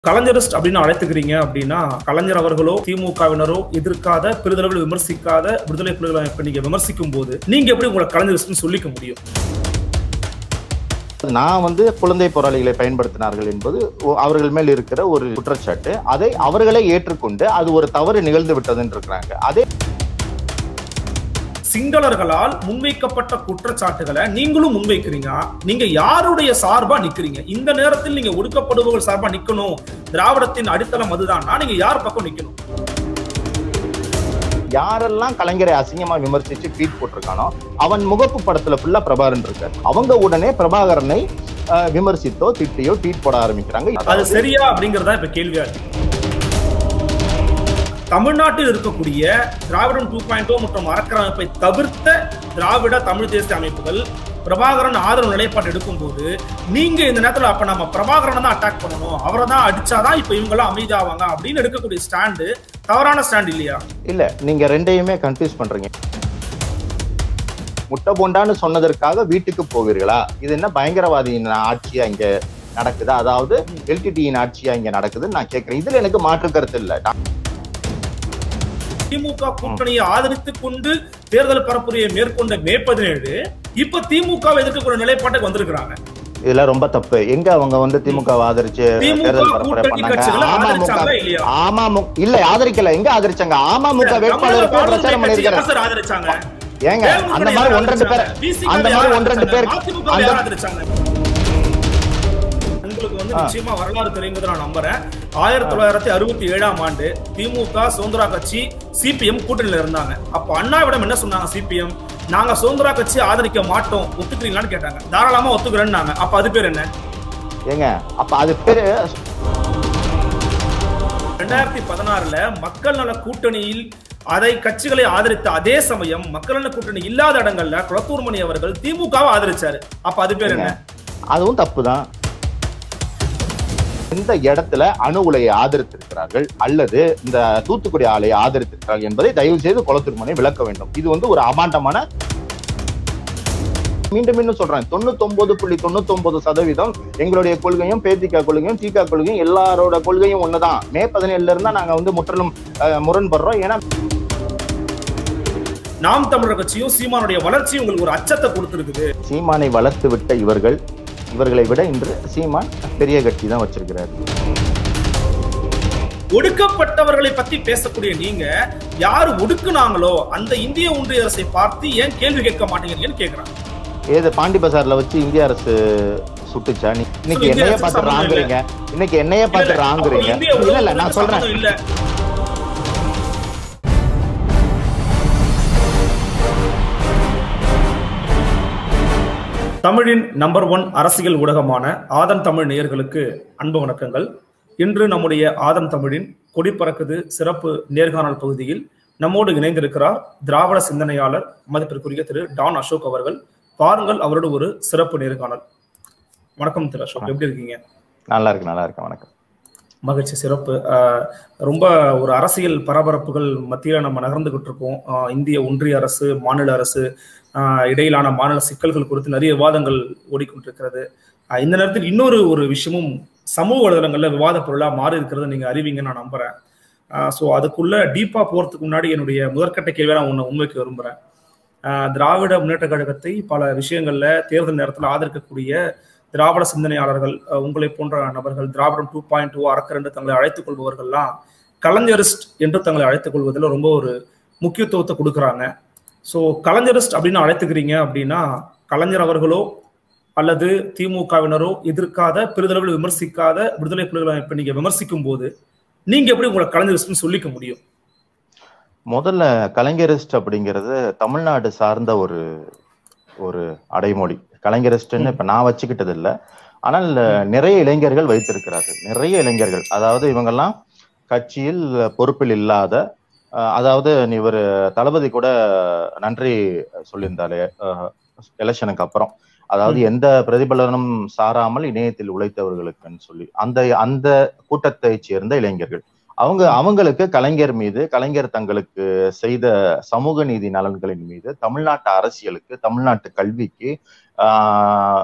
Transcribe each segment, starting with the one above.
கலைஞரிஸ்ட் அப்படின்னு அழைத்துக்கிறீங்க அப்படின்னா கலைஞர் அவர்களோ திமுகவினரோ எதிர்க்காத பெரிதளவில் விமர்சிக்காத விடுதலை புலிகளை இப்ப நீங்க விமர்சிக்கும் போது நீங்க எப்படி உங்களை கலைஞரிஸ்ட்னு சொல்லிக்க முடியும் நான் வந்து குழந்தை போராளிகளை பயன்படுத்தினார்கள் என்பது ஒ- அவர்கள் மேல் இருக்கிற ஒரு குற்றச்சாட்டு அதை அவர்களே ஏற்றுக்கொண்டு அது ஒரு தவறு நிகழ்ந்து விட்டதுன்னு இருக்கிறாங்க அதே சிங்களர்களால் முன்வைக்கப்பட்ட குற்றச்சாட்டுகளை நீங்களும் முன்வைக்கிறீங்க நீங்க யாருடைய சார்பா நிக்கிறீங்க இந்த நேரத்தில் நீங்க ஒடுக்கப்படுபவர்கள் சார்பா நிக்கணும் திராவிடத்தின் அடித்தளம் அதுதான்னா நீங்க யார் பக்கம் நிக்கணும் யாரெல்லாம் கலைஞரை அசிங்கமா விமர்சிச்சு ட்வீட் போட்டிருக்கானோ அவன் முகப்பு படத்துல ஃபுல்லா பிரபாகரன் இருக்கார் அவங்க உடனே பிரபாகரனை அஹ், விமர்சித்தோ திட்டியோ ட்வீட் போட ஆரம்பிக்கிறாங்க அது சரியா அப்படிங்கறதா இப்ப கேள்வியா இருக்கு தமிழ்நாட்டில் இருக்கக்கூடிய திராவிடம் டூ பாயிண்ட் மற்றும் அரசியலமைப்பை தவிர்த்த திராவிட தமிழ் தேசிய அமைப்புகள் பிரபாகரன் ஆதரவு நிலைப்பாடு எடுக்கும்போது நீங்க இந்த நேரத்துல அப்ப நம்ம பிரபாகரனை தான் அட்டாக் பண்ணணும் அவரை தான் அடிச்சாதான் இப்ப இவங்க எல்லாம் அமைதியாவாங்க அப்படின்னு எடுக்கக்கூடிய ஸ்டாண்டு தவறான ஸ்டாண்ட் இல்லையா இல்ல நீங்க ரெண்டையுமே கன்ஃபியூஸ் பண்றீங்க முட்டை போண்டான்னு சொன்னதற்காக வீட்டுக்கு போவீர்களா இது என்ன பயங்கரவாதியின் ஆட்சியா இங்க நடக்குது அதாவது எல்டிடியின் ஆட்சியா இங்க நடக்குதுன்னு நான் கேட்கிறேன் இதுல எனக்கு மாற்று கருத்து இல்ல நான் திமுக கூட்டணியை ஆதரித்துக் கொண்டு தேர்தல் பரப்புரையை மேற்கொண்ட மே பதினேழு இப்ப திமுக எதிர்க்கக்கூடிய நிலைப்பாட்டுக்கு வந்திருக்கிறாங்க இதுல ரொம்ப தப்பு எங்க அவங்க வந்து திமுக ஆதரிச்சு திமுக தேர்தல் பரப்புரை கூட்டணி கட்சிகளை பண்ணாங்க ஆதரிச்சாங்களா இல்லையா? அமமுக இல்ல ஆதரிக்கல எங்க ஆதரிச்சாங்க அமமுக வேட்பாளருக்கு தமிழக பிரச்சாரம் கட்சி பண்ணிருக்காரு யார் சார் ஆதரிச்சாங்க ஏங்க தேமுதிக அந்த யார் மாதிரி ஒன்று ரெண்டு பேர் ஆதரிச்சாங்க? VCK அந்த யார் மாதிரி ஒன்று ரெண்டு பேர் ஆதரிச்சாங்க? அதிமுக வை அந்த யார் ஆதரிச்சாங்க? உங்களுக்கு வந்து ஆ. நிச்சயமா வரலாறு தெரியுங்கிறத நான் நம்புறேன் ஆயிரத்தி தொள்ளாயிரத்தி அறுபத்தி ஏழாம் ஆண்டு திமுக சுதந்திரா கட்சி சிபிஎம் கூட்டணியில இருந்தாங்க அப்ப அண்ணாவிடம் என்ன சொன்னாங்க சிபிஎம் நாங்க சுதந்திரா கட்சி ஆதரிக்க மாட்டோம் ஒத்துக்கிறீங்களான்னு கேட்டாங்க தாராளமா ஒத்துக்கிறேன்னாங்க அப்ப அது பேர் என்ன ஏங்க அப்ப அது பேரு ரெண்டாயிரத்தி பதினாறுல மக்கள் நல கூட்டணியில் அதை கட்சிகளை ஆதரித்த அதே சமயம் மக்கள் நல கூட்டணி இல்லாத இடங்கள்ல குளத்தூர் மணி அவர்கள் திமுகவை ஆதரிச்சாரு அப்ப அது பேர் என்ன அதுவும் தப்புதான் இந்த இடத்துல அணு உலையை ஆதரித்திருக்கிறார்கள் அல்லது இந்த தூத்துக்குடி ஆலை ஆதரித்திருக்கிறார்கள் என்பதை தயவு செய்து குளத்திருமனை விளக்க வேண்டும் இது வந்து ஒரு அபாண்டமான மீண்டும் மீண்டும் சொல்றேன் தொண்ணூத்தொன்பது புள்ளி தொண்ணூத்தொன்பது சதவீதம் எங்களுடைய கொள்கையும் பேதிகா கொள்கையும் தீகா கொள்கையும் எல்லாரோட கொள்கையும் ஒண்ணுதான் மே பதினேழுல இருந்தா நாங்க வந்து முற்றிலும் அஹ், முரண்படுறோம் ஏன்னா நாம் தமிழர் கட்சியும் சீமானுடைய வளர்ச்சியும் உங்களுக்கு ஒரு அச்சத்தை கொடுத்திருக்குது சீமானை வளர்த்து விட்ட இவர்கள் இவர்களை விட இன்று சீமான் பெரிய கட்சி தான் வச்சிருக்கிறார் ஒடுக்கப்பட்டவர்களை பத்தி பேசக்கூடிய நீங்க யாரு ஒடுக்குனாங்களோ அந்த இந்திய ஒன்றிய அரசை பார்த்து ஏன் கேள்வி கேட்க மாட்டேங்கிறீங்கன்னு கேக்குறாங்க ஏது பாண்டி பஜார்ல வச்சு இந்திய அரசு சுட்டுச்சா நீ- இன்னைக்கு இந்திய என்னைய அரசு பார்த்து சம்மந்தம் ராங்குறீங்க இன்னைக்கு என்னைய பார்த்து இல்ல, ராங்குறீங்க அப்ப இந்திய இல்ல இல்ல நான் உளவுத்துறைக்கு சொல்றேன் சம்மந்தம் இல்ல தமிழின் நம்பர் ஒன் அரசியல் ஊடகமான ஆதன் தமிழ் நேயர்களுக்கு அன்பு வணக்கங்கள் இன்று நம்முடைய ஆதன் தமிழின் கொடி பறக்குது சிறப்பு நேர்காணல் பகுதியில் நம்மோடு இணைந்திருக்கிறார் திராவிட சிந்தனையாளர் மதிப்பிற்குரிய திரு டான் அசோக் அவர்கள் பாருங்கள் அவரோட ஒரு சிறப்பு நேர்காணல் வணக்கம் திரு அசோக் எப்படி இருக்கீங்க நல்லா இருக்கு நல்லா இருக்கு வணக்கம் மகிழ்ச்சி சிறப்பு ஆஹ் ரொம்ப ஒரு அரசியல் பரபரப்புகள் மத்தியில் நம்ம நகர்ந்துகிட்டு இருக்கோம் ஆஹ் இந்திய ஒன்றிய அரசு மாநில அரசு ஆஹ் இடையிலான மாநில சிக்கல்கள் குறித்து நிறைய விவாதங்கள் ஓடிக்கொண்டிருக்கிறது ஆஹ் இந்த நேரத்தில் இன்னொரு ஒரு விஷயமும் சமூக வலைதளங்கள்ல விவாத பொருளா மாறி இருக்கிறத நீங்க அறிவீங்கன்னு நான் நம்புறேன் ஸோ அதுக்குள்ள டீப்பா போறதுக்கு முன்னாடி என்னுடைய முதற்கட்ட கேள்வியை நான் உன்னை உண்மைக்கு விரும்புறேன் ஆஹ் திராவிட முன்னேற்ற கழகத்தை பல விஷயங்கள்ல தேர்தல் நேரத்தில் ஆதரிக்கக்கூடிய திராவிட சிந்தனையாளர்கள் அஹ் உங்களை போன்ற நபர்கள் திராவிடம் டூ பாயிண்ட் டூ அறக்கர் என்று தங்களை அழைத்துக் கொள்பவர்கள்லாம் கலைஞரிஸ்ட் என்று தங்களை அழைத்துக் கொள்வதில் ரொம்ப ஒரு முக்கியத்துவத்தை கொடுக்குறாங்க ஸோ கலைஞரிஸ்ட் அப்படின்னு அழைத்துக்கிறீங்க அப்படின்னா கலைஞர் அவர்களோ அல்லது திமுகவினரோ எதிர்க்காத பெரிதளவில் விமர்சிக்காத விடுதலை புலிகளை இப்ப நீங்க விமர்சிக்கும் போது நீங்க எப்படி உங்களை கலைஞரிஸ்ட்னு சொல்லிக்க முடியும் முதல்ல கலைஞரிஸ்ட் அப்படிங்கிறது தமிழ்நாடு சார்ந்த ஒரு ஒரு அடைமொழி கலைஞரிஸ்ட்னு இப்ப நான் வச்சுக்கிட்டது இல்ல ஆனால் நிறைய இளைஞர்கள் வைத்திருக்கிறார்கள் நிறைய இளைஞர்கள் அதாவது இவங்கெல்லாம் கட்சியில் பொறுப்பில் இல்லாத அஹ், அதாவது நீ ஒரு தளபதி கூட நன்றி சொல்லியிருந்தாலே எலெக்ஷனுக்கு அப்புறம் அதாவது எந்த பிரதிபலனும் சாராமல் இணையத்தில் உழைத்தவர்களுக்குன்னு சொல்லி அந்த அந்த கூட்டத்தை சேர்ந்த இளைஞர்கள் அவங்க அவங்களுக்கு கலைஞர் மீது கலைஞர் தங்களுக்கு செய்த சமூக நீதி நலன்களின் மீது தமிழ்நாட்டு அரசியலுக்கு தமிழ்நாட்டு கல்விக்கு ஆஹ்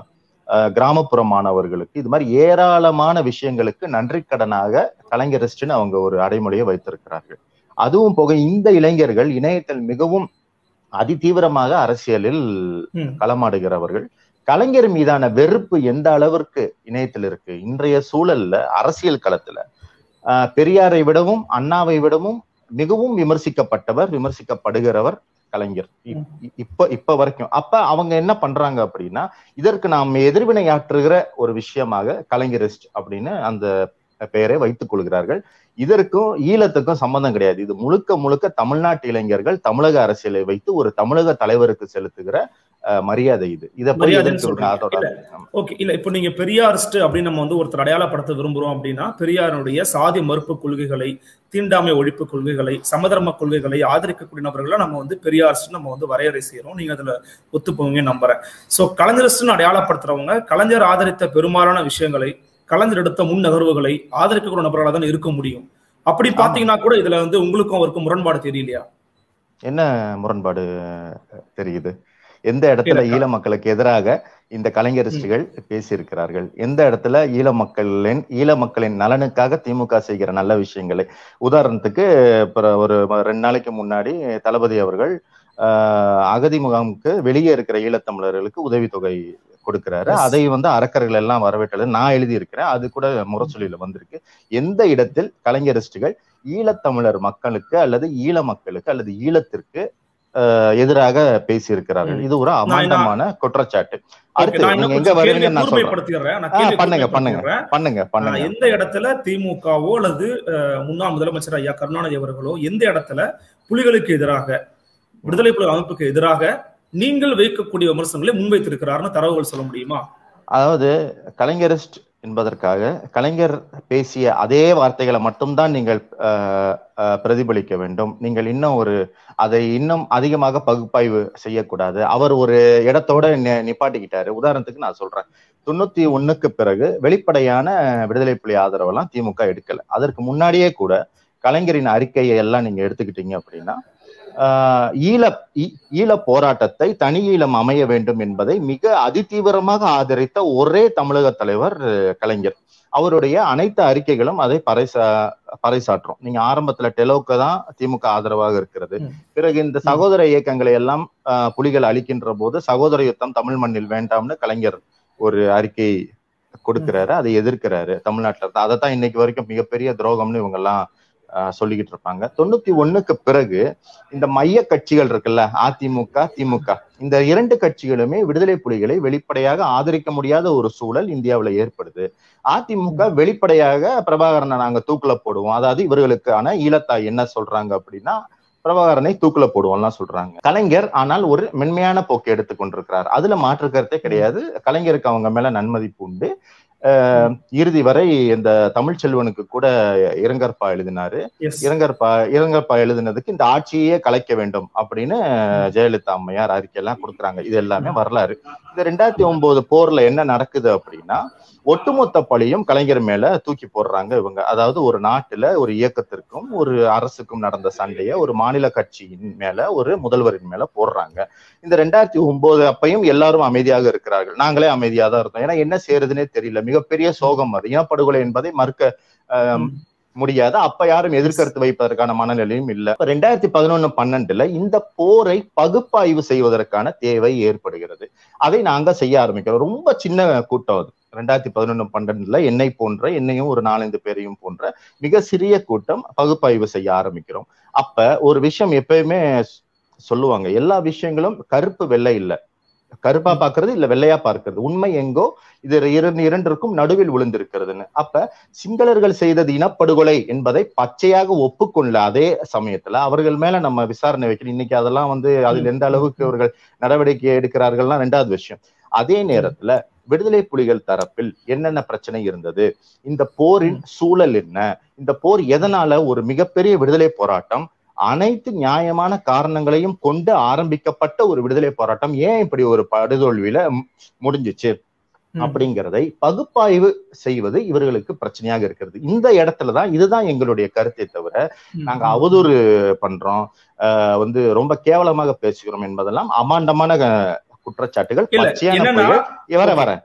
அஹ், கிராமப்புற மாணவர்களுக்கு இது மாதிரி ஏராளமான விஷயங்களுக்கு நன்றி கடனாக கலைஞரிஸ்ட்னு அவங்க ஒரு அடைமொழியை வைத்திருக்கிறார்கள் அதுவும் போக இந்த இளைஞர்கள் இணையத்தில் மிகவும் அதிதீவிரமாக அரசியலில் ம். களமாடுகிறவர்கள் கலைஞர் மீதான வெறுப்பு எந்த அளவிற்கு இணையத்தில் இருக்கு இன்றைய சூழல்ல அரசியல் களத்துல ஆஹ், பெரியாரை விடவும் அண்ணாவை விடவும் மிகவும் விமர்சிக்கப்பட்டவர் விமர்சிக்கப்படுகிறவர் கலைஞர் இப்- இ- இப்ப இப்ப வரைக்கும் அப்ப அவங்க என்ன பண்றாங்க அப்படின்னா இதற்கு நாம் எதிர்வினையாற்றுகிற ஒரு விஷயமாக கலைஞரிஸ்ட் அப்படின்னு அந்த பெயரை வைத்துக் கொள்கிறார்கள் இதற்கும் ஈழத்துக்கும் சம்பந்தம் கிடையாது இது முழுக்க முழுக்க தமிழ்நாட்டு இளைஞர்கள் தமிழக அரசியலை வைத்து ஒரு தமிழக தலைவருக்கு செலுத்துகிற அஹ், மரியாதை இது இதை போய் மரியாதைன்னு எதிர்த்து சொல்றீங்க. அதோட ஆமா. ஓகே இல்ல இப்போ நீங்க பெரியாரிஸ்ட் அப்படின்னு நம்ம வந்து ஒருத்தர் அடையாளப்படுத்த விரும்புறோம் அப்படின்னா பெரியாருடைய சாதி மறுப்பு கொள்கைகளை தீண்டாமை ஒழிப்பு கொள்கைகளை சமதர்ம கொள்கைகளை ஆதரிக்கக்கூடிய நபர்களை நம்ம வந்து பெரியாரிஸ்ட் நம்ம வந்து வரையறை செய்யறோம் நீங்க அதுல ஒத்துப்போவீங்க நம்புறேன் சோ கலைஞரிஸ்ட்னு அடையாளப்படுத்துறவங்க கலைஞர் ஆதரித்த பெரும்பாலான விஷயங்களை கலைஞர் எடுத்த முன் நகர்வுகளை ஆதரிக்கக்கூடிய நபர்களாக தான் இருக்க முடியும் அப்படி பாத்தீங்கன்னா கூட இதுல வந்து உங்களுக்கும் அவருக்கும் முரண்பாடு தெரியலையா என்ன முரண்பாடு தெரியுது எந்த இடத்துல இல்ல, ஈழ மக்களுக்கு எதிராக இந்த கலைஞரிஸ்டுகள் பேசியிருக்கிறார்கள் எந்த இடத்துல ஈழ மக்களின் ஈழ மக்களின் நலனுக்காக திமுக செய்கிற நல்ல விஷயங்களை உதாரணத்துக்கு இப்ப ஒரு ரெண்டு நாளைக்கு முன்னாடி தளபதி அவர்கள் ஆஹ், அகதி முகாமுக்கு வெளியே இருக்கிற ஈழத்தமிழர்களுக்கு உதவித்தொகை கொடுக்கிறாரு Yes. அதை வந்து அறக்கர்கள் எல்லாம் வரவேற்றது நான் எழுதி இருக்கிறேன் அது கூட முரசொலியில வந்திருக்கு எந்த இடத்தில் கலைஞரிஸ்டுகள் ஈழத்தமிழர் மக்களுக்கு அல்லது ஈழ மக்களுக்கு அல்லது ஈழத்திற்கு ஆஹ், எதிராக பேசியிருக்கிறார்கள் ம். இது ஒரு நான் அமாண்டமான குற்றச்சாட்டு Okay, அடுத்து நான் நீங்க இன்னும் எங்க கொஞ்சம் வருவீங்கன்னு கேள்வியை நான் சொல்றேன் கூர்மைப்படுத்திடுறேன். நான் ஆ, கேள்வியை பண்ணுங்க பண்ணுங்க கூர்மைப்படுத்திடுறேன். பண்ணுங்க ஆஹ் பண்ணுங்க எந்த இடத்துல திமுகவோ அல்லது அஹ், முன்னாள் முதலமைச்சர் ஐயா கருணாநிதி அவர்களோ எந்த இடத்துல புலிகளுக்கு எதிராக விடுதலை புலி அமைப்புக்கு எதிராக நீங்கள் வைக்கக்கூடிய விமர்சனங்களை முன்வைத்திருக்கிறார்னு தரவுகள் சொல்ல முடியுமா அதாவது கலைஞரிஸ்ட் என்பதற்காக கலைஞர் பேசிய அதே வார்த்தைகளை மட்டும்தான் நீங்கள் ஆஹ், ஆஹ், பிரதிபலிக்க வேண்டும் நீங்கள் இன்னும் ஒரு அதை இன்னும் அதிகமாக பகுப்பாய்வு செய்யக்கூடாது அவர் ஒரு இடத்தோட நி- நிப்பாட்டிக்கிட்டாரு உதாரணத்துக்கு நான் சொல்றேன் தொண்ணூத்தி ஒண்ணுக்கு பிறகு வெளிப்படையான விடுதலை புலி ஆதரவெல்லாம் திமுக எடுக்கல அதற்கு முன்னாடியே கூட கலைஞரின் அறிக்கையை எல்லாம் நீங்க எடுத்துக்கிட்டீங்க அப்படின்னா ஆஹ், ஈழ ஈ- ஈழ போராட்டத்தை தனி ஈழம் அமைய வேண்டும் என்பதை மிக அதிதீவிரமாக ஆதரித்த ஒரே தமிழக தலைவர் அஹ், கலைஞர் அவருடைய அனைத்து அறிக்கைகளும் அதை பறைசா பறைசாற்றும் நீங்க ஆரம்பத்துல டெலோக்கு தான் திமுக ஆதரவாக இருக்கிறது ம். பிறகு இந்த சகோதர இயக்கங்களை எல்லாம் ஆஹ், புலிகள் அளிக்கின்ற போது சகோதர யுத்தம் தமிழ் மண்ணில் வேண்டாம்னு கலைஞர் ஒரு அறிக்கை கொடுக்கிறாரு அதை எதிர்க்கிறாரு தமிழ்நாட்டுல அதை தான் இன்னைக்கு வரைக்கும் மிகப்பெரிய துரோகம்னு இவங்க எல்லாம் ஆஹ், சொல்லிக்கிட்டு இருப்பாங்க தொண்ணூத்தி ஒண்ணுக்கு பிறகு இந்த மைய கட்சிகள் இருக்குல்ல அதிமுக திமுக இந்த இரண்டு கட்சிகளுமே விடுதலை புலிகளை வெளிப்படையாக ஆதரிக்க முடியாத ஒரு சூழல் இந்தியாவுல ஏற்படுது அதிமுக வெளிப்படையாக பிரபாகரனை நாங்க தூக்குல போடுவோம் அதாவது இவர்களுக்கான ஈழத்தாய் என்ன சொல்றாங்க அப்படின்னா பிரபாகரனை தூக்குல போடுவோம்லாம் சொல்றாங்க கலைஞர் ஆனால் ஒரு மென்மையான போக்கு எடுத்துக்கொண்டிருக்கிறார் அதுல மாற்று கருத்தே கிடையாது கலைஞருக்கு அவங்க மேல நன்மதிப்பு உண்டு அஹ் இறுதி வரை இந்த தமிழ் செல்வனுக்கு கூட இரங்கற்பா எழுதினாரு எஸ் இரங்கற்பா இரங்கற்பா எழுதினதுக்கு இந்த ஆட்சியே கலைக்க வேண்டும் அப்படின்னு ஜெயலலிதா அம்மையார் அறிக்கையெல்லாம் கொடுக்குறாங்க இது எல்லாமே வரலாறு இந்த ரெண்டாயிரத்தி ஒன்பது போர்ல என்ன நடக்குது அப்படின்னா ஒட்டுமொத்த பழியும் கலைஞர் மேல தூக்கி போடுறாங்க இவங்க அதாவது ஒரு நாட்டுல ஒரு இயக்கத்திற்கும் ஒரு அரசுக்கும் நடந்த சண்டைய ஒரு மாநில கட்சியின் மேல ஒரு முதல்வரின் மேல போடுறாங்க இந்த ரெண்டாயிரத்தி ஒன்பது அப்பையும் எல்லாரும் அமைதியாக இருக்கிறார்கள் நாங்களே அமைதியாக தான் இருந்தோம் ஏன்னா என்ன செய்யறதுனே தெரியல மிகப்பெரிய சோகம் அது இனப்படுகொலை என்பதை மறுக்க ஆஹ், முடியாது அப்ப யாரும் எதிர்கருத்து வைப்பதற்கான மனநிலையும் இல்ல இப்ப ரெண்டாயிரத்தி பதினொன்னு பன்னெண்டுல இந்த போரை பகுப்பாய்வு செய்வதற்கான தேவை ஏற்படுகிறது அதை நாங்க செய்ய ஆரம்பிக்கிறோம் ரொம்ப சின்ன கூட்டம் அது ரெண்டாயிரத்தி பதினொன்னு பன்னெண்டுல என்னை போன்ற என்னையும் ஒரு நாலஞ்சு பேரையும் போன்ற மிக சிறிய கூட்டம் பகுப்பாய்வு செய்ய ஆரம்பிக்கிறோம் அப்ப ஒரு விஷயம் எப்பயுமே சொல்லுவாங்க எல்லா விஷயங்களும் கருப்பு வெள்ளை இல்ல கருப்பா பார்க்கிறது இல்ல வெள்ளையா பார்க்கிறது உண்மை எங்கோ இது இரண்டு இரண்டிற்கும் நடுவில் விழுந்திருக்கிறதுன்னு அப்ப சிங்களர்கள் செய்தது இனப்படுகொலை என்பதை பச்சையாக ஒப்புக்கொள்ள அதே சமயத்துல அவர்கள் மேல நம்ம விசாரணை வைக்கணும் இன்னைக்கு அதெல்லாம் வந்து அதில் எந்த அளவுக்கு அவர்கள் நடவடிக்கை எடுக்கிறார்கள்லாம் ரெண்டாவது விஷயம் அதே நேரத்துல விடுதலை புலிகள் தரப்பில் என்னென்ன பிரச்சனை இருந்தது இந்த போரின் சூழல் என்ன இந்த போர் எதனால ஒரு மிகப்பெரிய விடுதலை போராட்டம் அனைத்து நியாயமான காரணங்களையும் கொண்டு ஆரம்பிக்கப்பட்ட ஒரு விடுதலை போராட்டம் ஏன் இப்படி ஒரு படுதோல்வியில மு- முடிஞ்சுச்சு அப்படிங்கிறதை பகுப்பாய்வு செய்வது இவர்களுக்கு பிரச்சனையாக இருக்கிறது இந்த இடத்துலதான் இதுதான் எங்களுடைய கருத்தை தவிர நாங்க அவதூறு பண்றோம் ஆஹ் வந்து ரொம்ப கேவலமாக பேசுகிறோம் என்பதெல்லாம் அமாண்டமான அஹ், குற்றச்சாட்டுகள் இல்ல பச்சையான என்னன்னா பொய்கள். வர Okay. வரேன்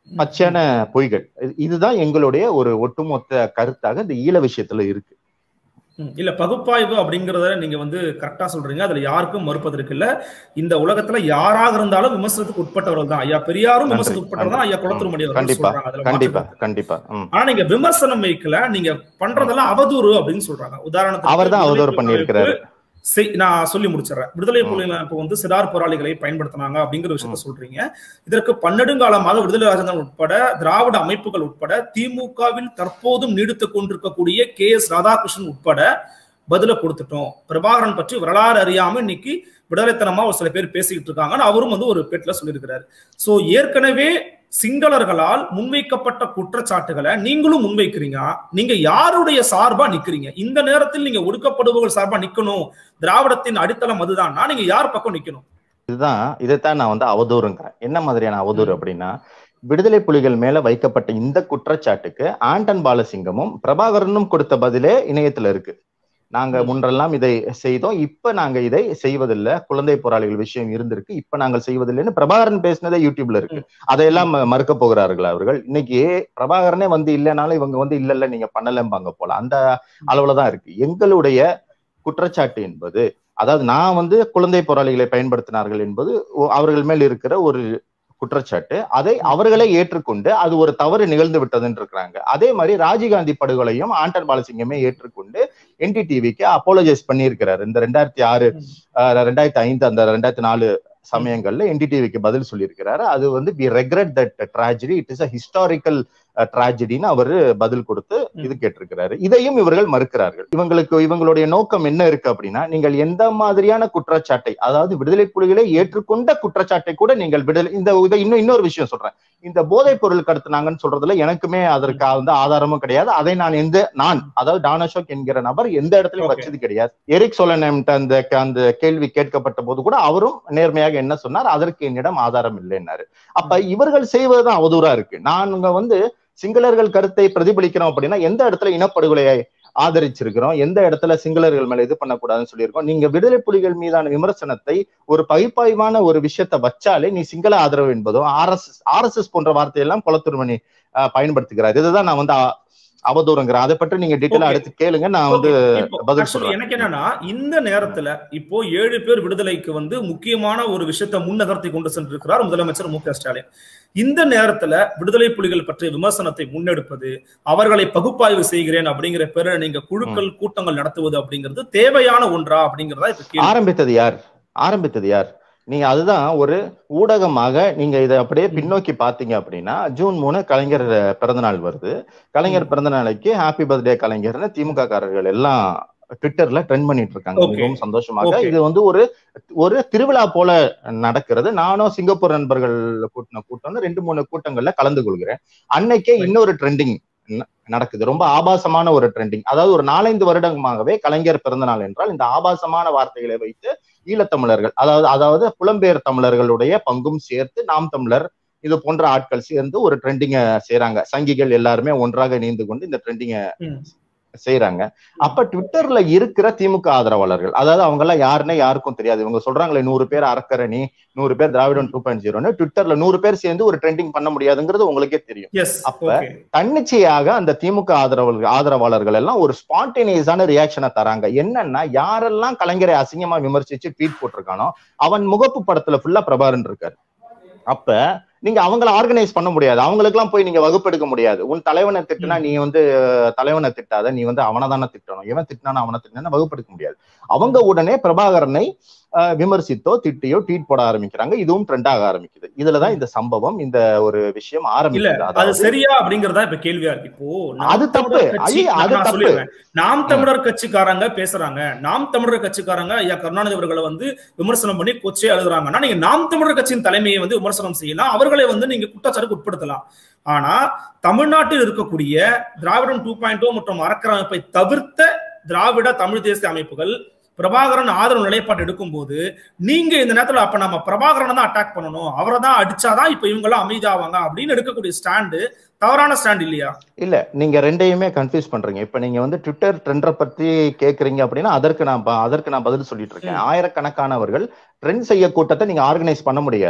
பச்சையான பொய்கள் இது- இதுதான் எங்களுடைய ஒரு ஒட்டுமொத்த கருத்தாக இந்த ஈழ விஷயத்துல இருக்கு ம், இல்ல பகுப்பாய்வு அப்படிங்கறத நீங்க வந்து கரெக்டா சொல்றீங்க அதுல யாருக்கும் மறுப்பதற்கு இல்ல இந்த உலகத்துல யாராக இருந்தாலும் விமர்சனத்துக்கு உட்பட்டவர்கள் தான் ஐயா பெரியாரும் நன்றி, விமர்சனத்துக்கு உட்பட்டவர் தான் ஐயா குளத்தூர்மணி அவர்கள் கண்டிப்பா, சொல்றாங்க அதுல கண்டிப்பா மாற்று கண்டிப்பா ம். ஆனா நீங்க விமர்சனம் வைக்கல நீங்க பண்றதெல்லாம் அவதூறு அப்படின்னு சொல்றாங்க உதாரணத்துக்கு அவர்தான் அவதூறு விடுதலை பண்ணியிருக்கிறாரு செய்- நான் சொல்லி முடிச்சிடறேன் விடுதலை ம். புலிகள் இப்ப வந்து சிறார் போராளிகளை பயன்படுத்தினாங்க அப்படிங்கிற விஷயத்த சொல்றீங்க இதற்கு பன்னெடுங்காலமாக விடுதலை ராஜேந்திரன் உட்பட திராவிட அமைப்புகள் உட்பட திமுகவில் தற்போதும் நீடித்துக் கொண்டிருக்கக்கூடிய கே எஸ் ராதாகிருஷ்ணன் உட்பட பதில கொடுத்துட்டோம் பிரபாகரன் பற்றி வரலாறு அறியாம இன்னைக்கு விடுதலைத்தனமா ஒரு சில பேர் பேசிக்கிட்டு இருக்காங்கன்னு அவரும் வந்து ஒரு பேட்டில சொல்லியிருக்கிறாரு சோ ஏற்கனவே சிங்களர்களால் முன்வைக்கப்பட்ட குற்றச்சாட்டுகளை நீங்களும் முன்வைக்கிறீங்க நீங்க யாருடைய சார்பா நிக்கிறீங்க இந்த நேரத்தில் நீங்க ஒடுக்கப்படுபவர்கள் சார்பா நிக்கணும் திராவிடத்தின் அடித்தளம் அதுதான்னா நீங்க யார் பக்கம் நிக்கணும் இதுதான் இதைத்தான் நான் வந்து அவதூறுங்கிறேன் என்ன மாதிரியான அவதூறு அப்படின்னா விடுதலை புலிகள் மேல வைக்கப்பட்ட இந்த குற்றச்சாட்டுக்கு ஆண்டன் பாலசிங்கமும் பிரபாகரனும் கொடுத்த பதிலே இணையத்துல இருக்கு நாங்க ம். முன்றெல்லாம் இதை செய்தோம் இப்ப நாங்க இதை செய்வதில்லை குழந்தை போராளிகள் விஷயம் இருந்திருக்கு இப்ப நாங்கள் செய்வதில்லைன்னு பிரபாகரன் பேசினதே யூடியூப்ல இருக்கு அதையெல்லாம் ம- மறுக்க போகிறார்கள் அவர்கள் இன்னைக்கு பிரபாகரனே வந்து இல்லைனாலும் இவங்க வந்து இல்ல இல்ல நீங்க பண்ணலம்பாங்க போல அந்த அளவுலதான் இருக்கு எங்களுடைய குற்றச்சாட்டு என்பது அதாவது நான் வந்து குழந்தை போராளிகளை பயன்படுத்தினார்கள் என்பது ஒ- அவர்கள் மேல் இருக்கிற ஒரு குற்றச்சாட்டு அதை அவர்களே ஏற்றுக்கொண்டு அது ஒரு தவறு நிகழ்ந்து விட்டதுன்னு இருக்கிறாங்க அதே மாதிரி ராஜீவ்காந்தி படுகொலையும் ஆண்டன் பாலசிங்கமே ஏற்றுக்கொண்டு என்டிடிவிக்கு அப்பாலஜைஸ் பண்ணியிருக்கிறாரு இந்த ரெண்டாயிரத்தி ஆறு அஹ், ரெண்டாயிரத்தி ஐந்து அந்த ரெண்டாயிரத்தி நாலு சமயங்கள்ல என்டிடிவிக்கு பதில் சொல்லியிருக்கிறாரு அது வந்து we regret that tragedy it is a historical ட்ராஜடின்னு அவரு பதில் கொடுத்து இது கேட்டிருக்கிறாரு இதையும் இவர்கள் மறுக்கிறார்கள் இவங்களுக்கு இவங்களுடைய நோக்கம் என்ன இருக்கு அப்படின்னா நீங்கள் எந்த மாதிரியான குற்றச்சாட்டை அதாவது விடுதலை புலிகளை ஏற்றுக்கொண்ட குற்றச்சாட்டை கூட நீங்கள் விடுதலை இந்த இதை இன்னும் இன்னொரு விஷயம் சொல்றேன் இந்த போதைப் பொருள் கடத்தினாங்கன்னு சொல்றதுல எனக்குமே அதற்கு வந்து ஆதாரமும் கிடையாது அதை நான் எந்த நான் அதாவது டானஷோக் என்கிற நபர் எந்த இடத்துலயும் Okay. வச்சது கிடையாது எரிக் சோலன் அந்த அந்த கேள்வி கேட்கப்பட்ட போது கூட அவரும் நேர்மையாக என்ன சொன்னார் அதற்கு என்னிடம் ஆதாரம் இல்லைன்னாரு அப்ப இவர்கள் செய்வதுதான் அவதூறா இருக்கு நாங்க வந்து சிங்களர்கள் கருத்தை பிரதிபலிக்கிறோம் அப்படின்னா எந்த இடத்துல இனப்படுகொலையை ஆதரிச்சிருக்கிறோம் எந்த இடத்துல சிங்களர்கள் மேல இது பண்ணக்கூடாதுன்னு சொல்லியிருக்கோம் நீங்க விடுதலை புலிகள் மீதான விமர்சனத்தை ஒரு பகுப்பாய்வான ஒரு விஷயத்தை வச்சாலே நீ சிங்கள ஆதரவு என்பதும் R S R S S போன்ற வார்த்தையெல்லாம் குளத்துருமணி அஹ், பயன்படுத்துகிறார் இதுதான் நான் வந்து அ- அவதூறுங்கிறேன் அதை பற்றி நீங்க டீட்டெயிலா Okay. அடுத்து கேளுங்க நான் வந்து Okay, இப்போ பதில் actually சொல்றேன். எனக்கு என்னன்னா இந்த நேரத்துல இப்போ ஏழு பேர் விடுதலைக்கு வந்து முக்கியமான ஒரு விஷயத்தை முன்னகர்த்தி கொண்டு சென்றிருக்கிறார் முதலமைச்சர் மு க ஸ்டாலின் இந்த நேரத்துல விடுதலை புலிகள் பற்றிய விமர்சனத்தை முன்னெடுப்பது அவர்களை பகுப்பாய்வு செய்கிறேன் அப்படிங்கிற பேர நீங்க குழுக்கள் கூட்டங்கள் நடத்துவது அப்படிங்கிறது தேவையான ஒன்றா அப்படிங்கறதா இப்ப கேள்வி ஆரம்பித்தது யார் ஆரம்பித்தது யார் நீங்க அதுதான் ஒரு ஊடகமாக நீங்க இதை அப்படியே பின்னோக்கி பாத்தீங்க அப்படின்னா ஜூன் மூணு கலைஞர் பிறந்தநாள் வருது கலைஞர் பிறந்த நாளைக்கு ஹாப்பி பர்த்டே கலைஞர்னு திமுக காரர்கள் எல்லாம் ட்விட்டர்ல ட்ரெண்ட் பண்ணிட்டு இருக்காங்க Okay. மிகவும் சந்தோஷமாக Okay. இது வந்து ஒரு ஒரு திருவிழா போல நடக்கிறது நானும் சிங்கப்பூர் நண்பர்கள் கூட்டின கூட்டம்னு ரெண்டு மூணு கூட்டங்கள்ல கலந்து கொள்கிறேன் அன்னைக்கே Right. இன்னொரு ட்ரெண்டிங் நடக்குது ரொம்ப ஆபாசமான ஒரு ட்ரெண்டிங் அதாவது ஒரு நாலஞ்சு வருடமாகவே கலைஞர் பிறந்தநாள் என்றால் இந்த ஆபாசமான வார்த்தைகளை வைத்து ஈழத்தமிழர்கள் அதாவது அதாவது புலம்பெயர் தமிழர்களுடைய பங்கும் சேர்த்து நாம் தமிழர் இது போன்ற ஆட்கள் சேர்ந்து ஒரு ட்ரெண்டிங்க செய்றாங்க சங்கிகள் எல்லாருமே ஒன்றாக இணைந்து கொண்டு இந்த ட்ரெண்டிங்க ம். செய்யறாங்க அப்ப ட்விட்டர்ல இருக்கிற திமுக ஆதரவாளர்கள் அதாவது அவங்க எல்லாம் யாருன்னே யாருக்கும் தெரியாது இவங்க சொல்றாங்களே நூறு பேர் அறக்கரணி நூறு பேர் திராவிடன் டூ பாயிண்ட் ஜீரோன்னு ட்விட்டர்ல நூறு பேர் சேர்ந்து ஒரு ட்ரெண்டிங் பண்ண முடியாதுங்கிறது உங்களுக்கே தெரியும் எஸ் அப்ப ஓகே தன்னிச்சையாக அந்த திமுக ஆதரவாளர்கள் ஆதரவாளர்கள் எல்லாம் ஒரு ஸ்பான்டேனியஸான ரியாக்ஷனை தராங்க என்னன்னா யாரெல்லாம் கலைஞரை அசிங்கமா விமர்சிச்சு ட்வீட் போட்டிருக்கானோ அவன் முகப்பு படத்துல ஃபுல்லா பிரபாரன் இருக்காரு அப்ப நீங்க அவங்கள ஆர்கனைஸ் பண்ண முடியாது அவங்களுக்கு எல்லாம் போய் நீங்க வகுப்பெடுக்க முடியாது உன் தலைவனை திட்டுனா நீ வந்து அஹ், தலைவனை திட்டாத நீ வந்து அவனை தானே திட்டணும் இவன் திட்டினா அவனை திட்டினா வகுப்பெடுக்க முடியாது அவங்க உடனே பிரபாகரனை அஹ், விமர்சித்தோ திட்டியோ ட்வீட் போட ஆரம்பிக்கிறாங்க இதுவும் ட்ரெண்ட் ஆக ஆரம்பிக்குது இதுலதான் இந்த சம்பவம் இந்த ஒரு விஷயம் இல்ல ஆரம்பிக்குது அது அதாவது சரியா அப்படிங்கறதா இப்ப கேள்வியா இருக்கு இப்போ நாம் அது தப்பு. தமிழர் கட்சி ஐயே, அது நான் தப்பு. சொல்லிடுறேன். நாம் தமிழர் கட்சிக்காரங்க பேசுறாங்க நாம் தமிழர் கட்சிக்காரங்க ஐயா கருணாநிதி அவர்களை வந்து விமர்சனம் பண்ணி கொச்சே எழுதுறாங்கன்னா நீங்க நாம் தமிழர் கட்சியின் தலைமையை வந்து விமர்சனம் செய்யலாம் அவர்களை வந்து நீங்க குற்றச்சாட்டுக்கு உட்படுத்தலாம் ஆனா தமிழ்நாட்டில் இருக்கக்கூடிய திராவிடம் டூ பாயிண்ட் மற்றும் அறக்கற அமைப்பை தவிர்த்த திராவிட தமிழ் தேசிய அமைப்புகள் பிரபாகரன் ஆதரவு நிலைப்பாடு எடுக்கும்போது நீங்க இந்த நேரத்துல அப்ப நம்ம பிரபாகரனை தான் அட்டாக் பண்ணணும் அவரை தான் அடிச்சாதான் இப்ப இவங்க எல்லாம் அமைதியாவாங்க அப்படின்னு எடுக்கக்கூடிய ஸ்டாண்டு தவறான ஸ்டாண்ட் இல்லையா இல்ல நீங்க ரெண்டையுமே கன்ஃபியூஸ் பண்றீங்க இப்ப நீங்க வந்து ட்விட்டர் ட்ரெண்டரை பத்தி கேக்குறீங்க அப்படின்னா அதற்கு நான் ப- அதற்கு நான் பதில் சொல்லிட்டு இருக்கேன் ஆயிரக்கணக்கானவர்கள் ட்ரெண்ட் செய்ய கூட்டத்தை நீங்க ஆர்கனைஸ் பண்ண முடியாது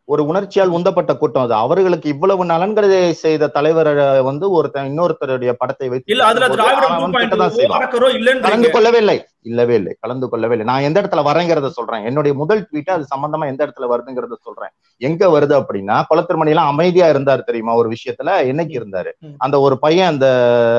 ஒரு உணர்ச்சியால் உந்தப்பட்ட கூட்டம் அது அவர்களுக்கு இவ்வளவு நலன்களை செய்த தலைவர் வந்து ஒருத்தன் இன்னொருத்தருடைய படத்தை வைத்து இல்ல அதுல போது திராவிடம் அவன் 2.0 கிட்டதான் செய்வான். அடக்கறோ கலந்து இல்லன்றீங்க கொள்ளவே இல்லை இல்லவே இல்லை கலந்து கொள்ளவே இல்லை நான் எந்த இடத்துல வரேங்கிறத சொல்றேன் என்னுடைய முதல் ட்வீட் அது சம்பந்தமா எந்த இடத்துல வருதுங்கிறத சொல்றேன் எங்க வருது அப்படின்னா குளத்திருமணி எல்லாம் அமைதியா இருந்தார் தெரியுமா ஒரு விஷயத்துல என்னைக்கு இருந்தாரு ம். அந்த ஒரு பையன் அந்த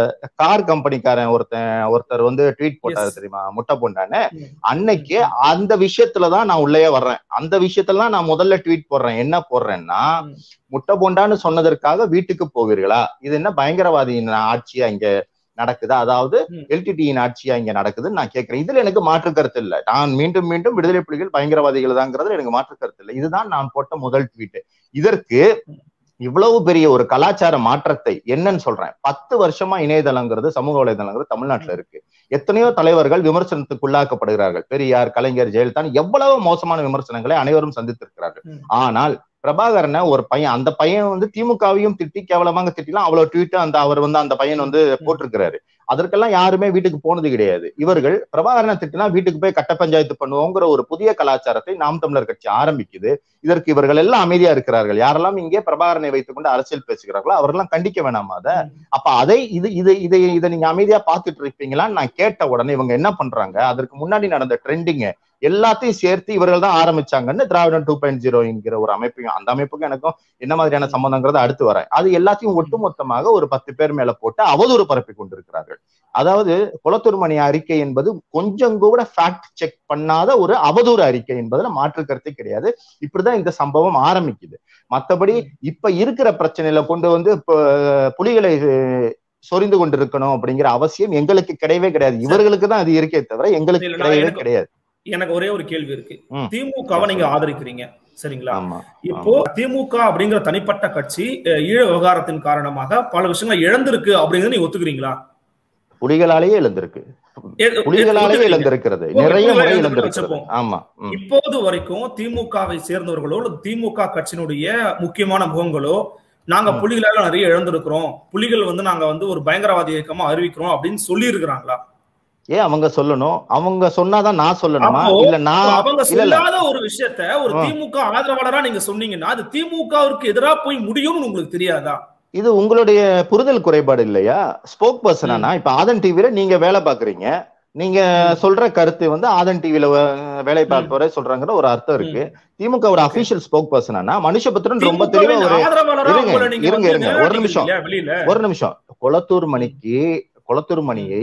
கார் கம்பெனிக்காரன் ஒருத்தன் ஒருத்தர் வந்து ட்வீட் போட்டாரு Yes. தெரியுமா முட்டை பொண்டான்னு ம். அன்னைக்கு அந்த விஷயத்துலதான் நான் உள்ளேயே வர்றேன் அந்த விஷயத்துல தான் நான் முதல்ல ட்வீட் போடுறேன் என்ன போடுறேன்னா ம். முட்டை பொண்டான்னு சொன்னதற்காக வீட்டுக்கு போவீர்களா இது என்ன பயங்கரவாதியின் ஆட்சியா இங்க நடக்குதா அதாவது ம். எல்டிடியின் ஆட்சியா இங்க நடக்குதுன்னு நான் கேட்கிறேன் இதுல எனக்கு மாற்று கருத்து இல்ல நான் மீண்டும் மீண்டும் விடுதலை புலிகள் பயங்கரவாதிகள் தாங்கிறதுல எனக்கு மாற்று கருத்து இல்லை இதுதான் நான் போட்ட முதல் ட்வீட் இதற்கு இவ்வளவு பெரிய ஒரு கலாச்சார மாற்றத்தை என்னன்னு சொல்றேன் பத்து வருஷமா இணையதளங்கிறது சமூக வலைதளங்கிறது தமிழ்நாட்டுல இருக்கு எத்தனையோ தலைவர்கள் விமர்சனத்துக்குள்ளாக்கப்படுகிறார்கள் பெரியார் கலைஞர் ஜெயலலிதா எவ்வளவு மோசமான விமர்சனங்களை அனைவரும் சந்தித்திருக்கிறார்கள் ம். ஆனால் பிரபாகரனை ஒரு பையன் அந்த பையன் வந்து திமுகவையும் திட்டி கேவலமாக திட்டிலாம் அவ்வளவு ட்வீட் அந்த அவர் வந்து அந்த பையன் வந்து போட்டிருக்கிறாரு அதற்கெல்லாம் யாருமே வீட்டுக்கு போனது கிடையாது இவர்கள் பிரபாகரனை திட்டினா வீட்டுக்கு போய் கட்ட பஞ்சாயத்து பண்ணுவோங்கிற ஒரு புதிய கலாச்சாரத்தை நாம் தமிழர் கட்சி ஆரம்பிக்குது இதற்கு இவர்கள் எல்லாம் அமைதியா இருக்கிறார்கள் யாரெல்லாம் இங்கே பிரபாகரனை வைத்துக் கொண்டு அரசியல் பேசுகிறார்களோ அவரெல்லாம் கண்டிக்க வேணாமா அத அப்ப அதை இது இது இதை இதை நீங்க அமைதியா பாத்துட்டு இருப்பீங்களான்னு நான் கேட்ட உடனே இவங்க என்ன பண்றாங்க அதற்கு முன்னாடி நடந்த ட்ரெண்டிங்க எல்லாத்தையும் சேர்த்து இவர்கள் தான் ஆரம்பிச்சாங்கன்னு திராவிடன் டூ பாயிண்ட் ஜீரோ என்கிற ஒரு அமைப்பையும் அந்த அமைப்புக்கும் எனக்கும் என்ன மாதிரியான சம்பந்தங்கிறத அடுத்து வரேன் அது எல்லாத்தையும் ஒட்டுமொத்தமாக ஒரு பத்து பேர் மேல போட்டு அவதூறு பரப்பி கொண்டிருக்கிறார்கள் அதாவது குளத்தூர்மணி அறிக்கை என்பது கொஞ்சம் கூட ஃபேக்ட் செக் பண்ணாத ஒரு அவதூறு அறிக்கை என்பதுல மாற்று கருத்தே கிடையாது இப்படிதான் இந்த சம்பவம் ஆரம்பிக்குது மத்தபடி இப்ப இருக்கிற பிரச்சனையில கொண்டு வந்து இப்ப புலிகளை அஹ், சொரிந்து கொண்டிருக்கணும் அப்படிங்கிற அவசியம் எங்களுக்கு கிடையவே கிடையாது இவர்களுக்கு தான் அது இருக்கே தவிர எங்களுக்கு இல்ல, நான் கிடையவே எனக்கு- கிடையாது எனக்கு ஒரே ஒரு கேள்வி இருக்கு ம். திமுகவை நீங்க ஆதரிக்கிறீங்க சரிங்களா ஆமா இப்போ திமுக அப்படிங்கிற தனிப்பட்ட கட்சி அஹ், ஈழ விவகாரத்தின் காரணமாக பல விஷயங்களை இழந்திருக்கு அப்படிங்கறத நீங்க ஒத்துக்கிறீங்களா புலிகளாலேயே இழந்திருக்கு ஏ- புலிகளாலேயே ஒத்துக்கிறீங்க. இழந்திருக்கிறது ஓகே, நிறைய புலிகளை முறை இழந்திருக்கு இழந்திருக்கிறது வச்சுப்போம். ஆமா ம். இப்போது வரைக்கும் திமுகவை சேர்ந்தவர்களோ அல்லது திமுக கட்சியினுடைய முக்கியமான முகங்களோ நாங்க ம். புலிகளால நிறைய இழந்திருக்கிறோம் புலிகள் வந்து நாங்க வந்து ஒரு பயங்கரவாதி இயக்கமா அறிவிக்கிறோம் அப்படின்னு சொல்லி இருக்கிறாங்களா ஏன் அவங்க சொல்லணும் அவங்க சொன்னாதான் நான் சொல்லணுமா அப்போ, இல்ல நான் அவங்க இல்ல இல்ல சொல்லாத ஒரு விஷயத்த ஒரு ஆ. திமுக ஆதரவாளரா நீங்க சொன்னீங்கன்னா அது திமுகவிற்கு எதிரா போய் முடியும்னு உங்களுக்கு தெரியாதா இது உங்களுடைய புரிதல் குறைபாடு இல்லையா ஸ்போக் பர்சனா இப்ப ஆதன் டிவில நீங்க வேலை பாக்குறீங்க நீங்க சொல்ற கருத்து வந்து ஆதன் டிவில வேலை பார்ப்பவரை சொல்றாங்கிற ஒரு அர்த்தம் இருக்கு திமுக ஒரு Okay. அபிஷியல் அபிஷியல் ஸ்போக் பர்சனா மனுஷபுத்திரன் ரொம்ப தெளிவா திமுகவின் ஒரு ஆதரவாளரா இருங்க, உங்களை நீங்க இருங்க, வந்து இருங்க, ஒரு நிராகரிக்கிறீங்க நிமிஷம். இல்லையா வெளியில ஒரு நிமிஷம் குளத்தூர் மணிக்கு குளத்தூர் மணியை